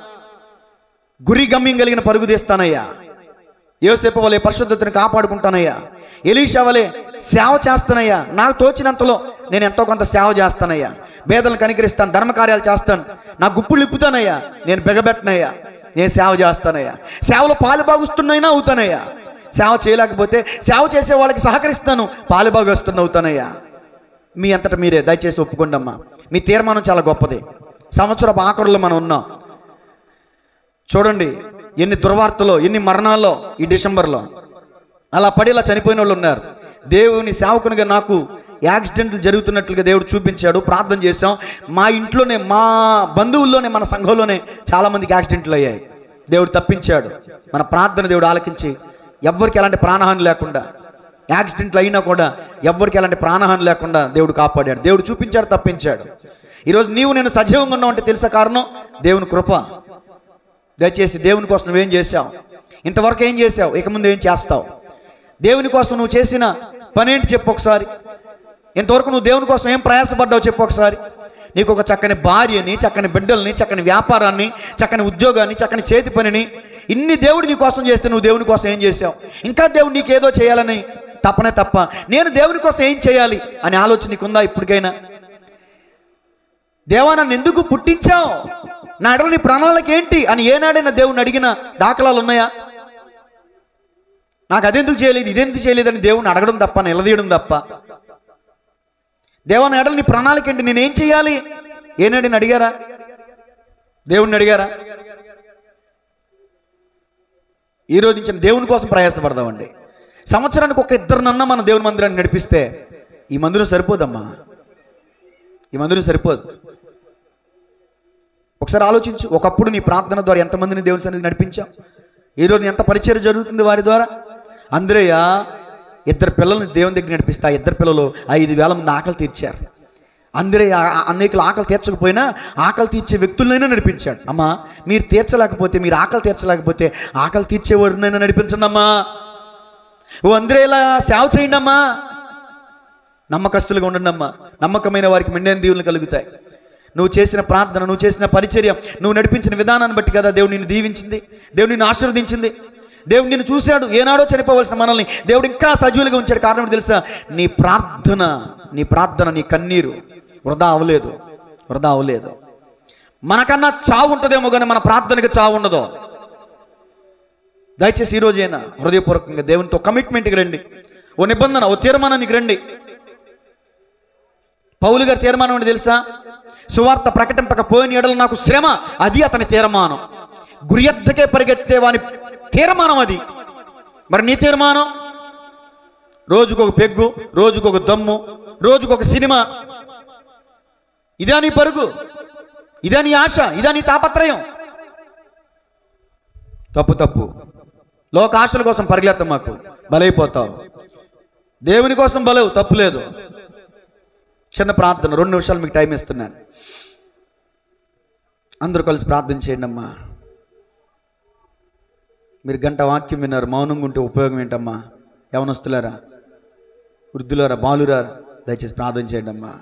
గురి గమ్యం కలిగిన పరుగు తీస్తానయ్యా యోసేపు వలె పరిశుద్ధతను కాపాడుకుంటానయ్యా ఎలీషా వలె సేవ చేస్తానయ్యా నాకు తోచినంతలో నేను ఎంతో కొంత సేవ చేస్తానయ్యా పేదలను కనికరిస్తాను ధర్మకార్యాలు చేస్తాను నా గుప్పులు ఇప్పుతానయ్యా నేను బిగబెట్టనయ్యా నేను సేవ చేస్తానయ్యా సేవలో పాలు బాగుస్తున్నాయినా అవుతానయ్యా సేవ చేయలేకపోతే సేవ చేసే వాళ్ళకి సహకరిస్తాను పాలు బాగొస్తున్న అవుతానయ్యా మీ అంతటా మీరే దయచేసి ఒప్పుకోండి అమ్మా మీ తీర్మానం చాలా గొప్పది సంవత్సరపు ఆఖరులో మనం ఉన్నాం చూడండి ఎన్ని దుర్వార్తలో ఎన్ని మరణాల్లో ఈ డిసెంబర్లో అలా పడి ఇలా చనిపోయిన వాళ్ళు ఉన్నారు దేవుని సేవకునిగా నాకు యాక్సిడెంట్లు జరుగుతున్నట్లుగా దేవుడు చూపించాడు ప్రార్థన చేశాం మా ఇంట్లోనే మా బంధువుల్లోనే మన సంఘంలోనే చాలామందికి యాక్సిడెంట్లు అయ్యాయి దేవుడు తప్పించాడు మన ప్రార్థన దేవుడు ఆలకించి ఎవ్వరికి ఎలాంటి ప్రాణహాని లేకుండా యాక్సిడెంట్లు అయినా కూడా ఎవ్వరికి ఎలాంటి ప్రాణహాని లేకుండా దేవుడు కాపాడాడు దేవుడు చూపించాడు తప్పించాడు ఈరోజు నీవు నేను సజీవంగా ఉన్నావు అంటే తెలుసా కారణం దేవుని కృప దయచేసి దేవుని కోసం నువ్వేం చేశావు ఇంతవరకు ఏం చేశావు ఇక ముందు ఏం చేస్తావు దేవుని కోసం నువ్వు చేసిన పని ఏంటి చెప్పు ఒకసారి ఇంతవరకు నువ్వు దేవుని కోసం ఏం ప్రయాసపడ్డావు చెప్పు ఒకసారి నీకు ఒక చక్కని భార్యని చక్కని బిడ్డల్ని చక్కని వ్యాపారాన్ని చక్కని ఉద్యోగాన్ని చక్కని చేతి పనిని ఇన్ని దేవుడు నీ కోసం చేస్తే నువ్వు దేవుని కోసం ఏం చేశావు ఇంకా దేవుడు నీకేదో చేయాలని తప్పనే తప్ప నేను దేవుని కోసం ఏం చేయాలి అనే ఆలోచన నీకుందా ఇప్పటికైనా దేవా నన్ను ఎందుకు పుట్టించావు నా ఎడల నీ ప్రణాళిక ఏంటి అని ఏనాడైనా దేవుణ్ణి అడిగిన దాఖలాలు ఉన్నాయా నాకు అదెందుకు చేయలేదు ఇదెందుకు చేయలేదు అని దేవుణ్ణి అడగడం తప్ప నిలదీయడం తప్ప దేవా నా ఎడల నీ ప్రణాళిక ఏంటి నేనేం చేయాలి ఏనాడని అడిగారా దేవుణ్ణి అడిగారా ఈ రోజు నుంచి దేవుని కోసం ప్రయాసపడదామండి సంవత్సరానికి ఒక ఇద్దరినన్నా మన దేవుని మందిరాన్ని నడిపిస్తే ఈ మందిరం సరిపోదమ్మా ఈ మందిరం సరిపోదు ఒకసారి ఆలోచించు ఒకప్పుడు నీ ప్రార్థన ద్వారా ఎంతమందిని దేవుని సన్నిధి నడిపించావు ఈరోజు ఎంత పరిచయం జరుగుతుంది వారి ద్వారా అందరయ్య ఇద్దరు పిల్లల్ని దేవుని దగ్గర నడిపిస్తే ఆ ఇద్దరు పిల్లలు ఐదు వేల మంది ఆకలి తీర్చారు అందరే అనేకులు ఆకలి తీర్చకపోయినా ఆకలి తీర్చే వ్యక్తులనైనా నడిపించాడు అమ్మా మీరు తీర్చలేకపోతే మీరు ఆకలి తీర్చలేకపోతే ఆకలి తీర్చేవాడినైనా నడిపించండి అమ్మా ఓ అందరూ ఇలా సేవ చేయండి అమ్మా నమ్మకస్తులుగా ఉండండి అమ్మా నమ్మకమైన వారికి మెండైన దీవులు కలుగుతాయి నువ్వు చేసిన ప్రార్థన నువ్వు చేసిన పరిచర్య నువ్వు నడిపించిన విధానాన్ని బట్టి కదా దేవుడు నిన్ను దీవించింది దేవుడు నిన్ను ఆశీర్వదించింది దేవుడు నిన్ను చూశాడు ఏనాడో చనిపోవలసిన మనల్ని దేవుడు ఇంకా సజీవులుగా ఉంచాడు కారణం ఏంటో తెలుసా నీ ప్రార్థన నీ ప్రార్థన నీ కన్నీరు వృధా అవ్వలేదు వృధా అవ్వలేదు మనకన్నా చావు ఉంటుందేమో కానీ మన ప్రార్థనకి చావు ఉండదు దయచేసి ఈ రోజైనా హృదయపూర్వకంగా దేవునితో కమిట్మెంట్కి రండి ఓ నిబంధన ఓ తీర్మానానికి రండి పౌలు గారి తీర్మానం ఏంటి తెలుసా సువార్త ప్రకటింపకపోయిన ఎడల నాకు శ్రమ అది అతని తీర్మానం గురి ఎద్దకే పరిగెత్తే వాని తీర్మానం అది మరి నీ తీర్మానం రోజుకొక పెగ్గు రోజుకొక దమ్ము రోజుకొక సినిమా ఇదా నీ పరుగు ఇదా నీ ఆశ ఇదా నీ తాపత్రయం తప్పు తప్పు లోక ఆశల కోసం పరిగెత్తం మాకు బలైపోతావు దేవుని కోసం బలవు తప్పులేదు చిన్న ప్రార్థన రెండు నిమిషాలు మీకు టైం ఇస్తున్నాను అందరూ కలిసి ప్రార్థన చేయండి అమ్మా మీరు గంట వాక్యం విన్నారు మౌనంగా ఉంటే ఉపయోగం ఏంటమ్మా యవనస్తులారా వృద్ధులారా బాలురారా దయచేసి ప్రార్థన చేయండి అమ్మా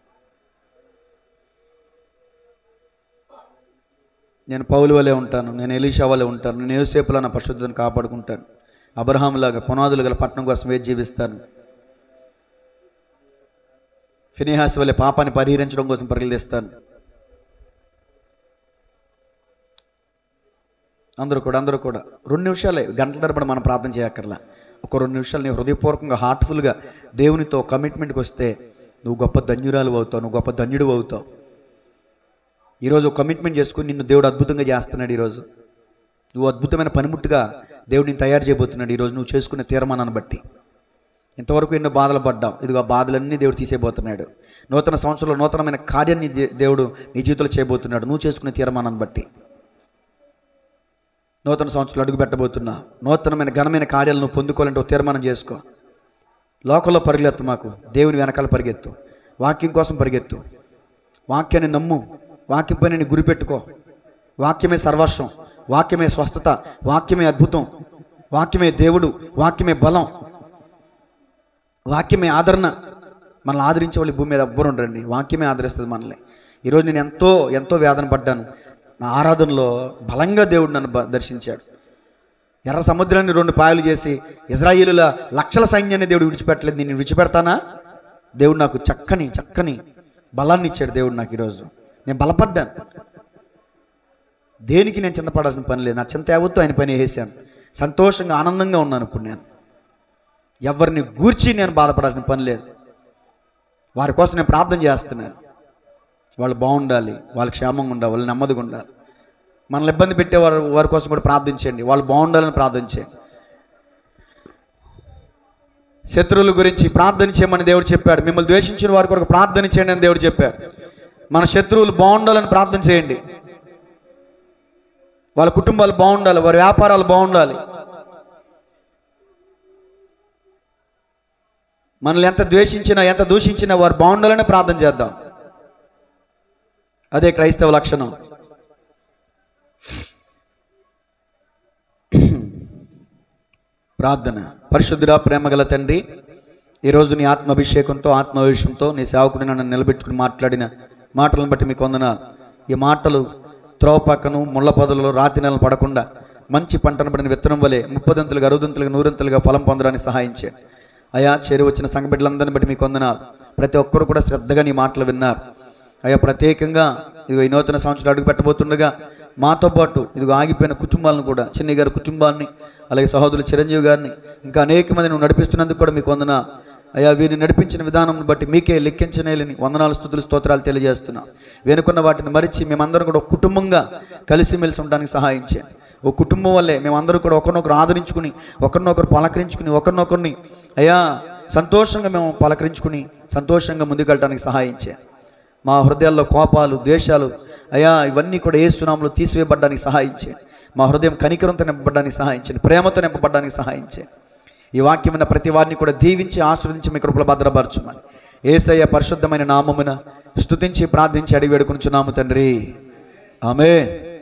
నేను పౌలు వలె ఉంటాను నేను ఎలీషా వలె ఉంటాను నేను ఏసేపులా నా పరిశుద్ధతను కాపాడుకుంటాను అబ్రహాంలాగా పునాదులు గల పట్టణం కోసం వేచి జీవిస్తాను ఫినిహాస్ వలె పాపాన్ని పరిహరించడం కోసం పరిగెత్తిస్తాను అందరూ కూడా అందరూ కూడా రెండు నిమిషాలే గంటల తరబడి మనం ప్రార్థన చేయక్కర్లా ఒక రెండు నిమిషాలు నీ హృదయపూర్వకంగా హార్ట్ఫుల్గా దేవునితో కమిట్మెంట్కి వస్తే నువ్వు గొప్ప ధన్యురాలు అవుతావు నువ్వు గొప్ప ధన్యుడు అవుతావు ఈరోజు కమిట్మెంట్ చేసుకుని నిన్ను దేవుడు అద్భుతంగా చేస్తున్నాడు ఈరోజు నువ్వు అద్భుతమైన పనిముట్టుగా దేవుడిని తయారు చేయబోతున్నాడు ఈరోజు నువ్వు చేసుకునే తీర్మానాన్ని బట్టి ఇంతవరకు ఎన్నో బాధలు పడ్డావు ఇదిగో ఆ బాధలన్నీ దేవుడు తీసేయబోతున్నాడు నూతన సంవత్సరంలో నూతనమైన కార్యాన్ని దే- దేవుడు నీ జీవితంలో చేయబోతున్నాడు నువ్వు చేసుకునే తీర్మానాన్ని బట్టి నూతన సంవత్సరంలో అడుగు పెట్టబోతున్నా నూతనమైన ఘనమైన కార్యాలను నువ్వు పొందుకోవాలంటే ఒక తీర్మానం చేసుకో లోకంలో పరిగెత్తు మాకు దేవుని వెనకాల పరిగెత్తు వాక్యం కోసం పరిగెత్తు వాక్యాన్ని నమ్ము వాక్యం పైన నీ గురి పెట్టుకో వాక్యమే సర్వస్వం వాక్యమే స్వస్థత వాక్యమే అద్భుతం వాక్యమే దేవుడు వాక్యమే బలం వాక్యమే ఆదరణ మనల్ని ఆదరించే వాళ్ళు ఈ భూమి మీద ఎవ్వరు ఉండరండి వాక్యమే ఆదరిస్తుంది మనల్ని ఈరోజు నేను ఎంతో ఎంతో వేదన పడ్డాను నా ఆరాధనలో బలంగా దేవుడు నన్ను బ- దర్శించాడు ఎర్ర సముద్రాన్ని రెండు పాయలు చేసి ఇజ్రాయేలుల లక్షల సైన్యాన్ని దేవుడు విడిచిపెట్టలేదు నేను విడిచిపెడతానా దేవుడు నాకు చక్కని చక్కని బలాన్ని ఇచ్చాడు దేవుడు నాకు ఈరోజు నేను బలపడ్డాను దేనికి నేను చింతపడాల్సిన పని లేదు నా చింత యావత్తు ఆయన పని వేసాను సంతోషంగా ఆనందంగా ఉన్నాను ఇప్పుడు నేను ఎవరిని గూర్చి నేను బాధపడాల్సిన పని లేదు వారి కోసం నేను ప్రార్థన చేస్తున్నాను వాళ్ళు బాగుండాలి వాళ్ళు క్షేమంగా ఉండాలి వాళ్ళు నెమ్మదిగా ఉండాలి మనల్ని ఇబ్బంది పెట్టే వారి వారి కోసం కూడా ప్రార్థించండి వాళ్ళు బాగుండాలని ప్రార్థించండి శత్రువుల గురించి ప్రార్థన చేయమని దేవుడు చెప్పాడు మిమ్మల్ని ద్వేషించిన వారి కొరకు ప్రార్థన చేయండి అని దేవుడు చెప్పాడు మన శత్రువులు బాగుండాలని ప్రార్థన చేయండి వాళ్ళ కుటుంబాలు బాగుండాలి వారి వ్యాపారాలు బాగుండాలి మనల్ని ఎంత ద్వేషించినా ఎంత దూషించినా వారు బాగుండాలని ప్రార్థన చేద్దాం అదే క్రైస్తవ లక్షణం ప్రార్థన పరిశుద్ధుడా ప్రేమగల తండ్రి ఈరోజు నీ ఆత్మాభిషేకంతో ఆత్మవిషయంతో నీ సేవకుని నన్ను నిలబెట్టుకుని మాట్లాడిన మాటలను బట్టి మీకు వందన ఈ మాటలు త్రోవ పక్కను ముళ్ళ పొదలలో రాతి నెలలు పడకుండా మంచి పంటను పడిన విత్తనం వలె ముప్పదంతులుగా అరుదంతులుగా నూరంతులుగా ఫలం పొందడానికి సహాయించే అయా చేరి వచ్చిన సంఘ బిడ్డలందరిని బట్టి మీకు వందనాలు ప్రతి ఒక్కరు కూడా శ్రద్ధగా నీ మాటలు విన్నారు అయ్యా ప్రత్యేకంగా ఇదిగో ఈ నూతన సంవత్సరం అడుగు పెట్టబోతుండగా మాతో పాటు ఇదిగో ఆగిపోయిన కుటుంబాలను కూడా చిన్ని గారి కుటుంబాన్ని అలాగే సహోదరులు చిరంజీవి గారిని ఇంకా అనేక మంది నువ్వు నడిపిస్తున్నందుకు కూడా మీకు వందన అయ్యా వీరిని నడిపించిన విధానం బట్టి మీకే లెక్కించనేలని వందనాలు స్థుతులు స్తోత్రాలు తెలియజేస్తున్నా వెనుకున్న వాటిని మరిచి మేమందరం కూడా ఒక కుటుంబంగా కలిసిమెలిసి ఉండడానికి సహాయం చేయండి ఓ కుటుంబం వల్లే మేమందరం కూడా ఒకరినొకరు ఆదరించుకుని ఒకరినొకరు పలకరించుకుని ఒకరినొకరిని అయ్యా సంతోషంగా మేము పలకరించుకుని సంతోషంగా ముందుకెళ్ళడానికి సహాయం చేయండి మా హృదయాల్లో కోపాలు ద్వేషాలు అయా ఇవన్నీ కూడా ఏ సునాములు తీసివేయబడ్డానికి సహాయం చేయండి మా హృదయం కనికరంతో నింపబడ్డానికి సహాయం చేయండి ప్రేమతో నింపబడ్డానికి సహాయం చేయండి ఈ వాక్యమైన ప్రతి వారిని కూడా దీవించి ఆస్వాదించి మీ కృపలో భద్రపరచుమని ఏసయ్య పరిశుద్ధమైన నామమున స్తుతించి ప్రార్థించి అడిగి వేడుకొనుచున్నాము తండ్రి ఆమె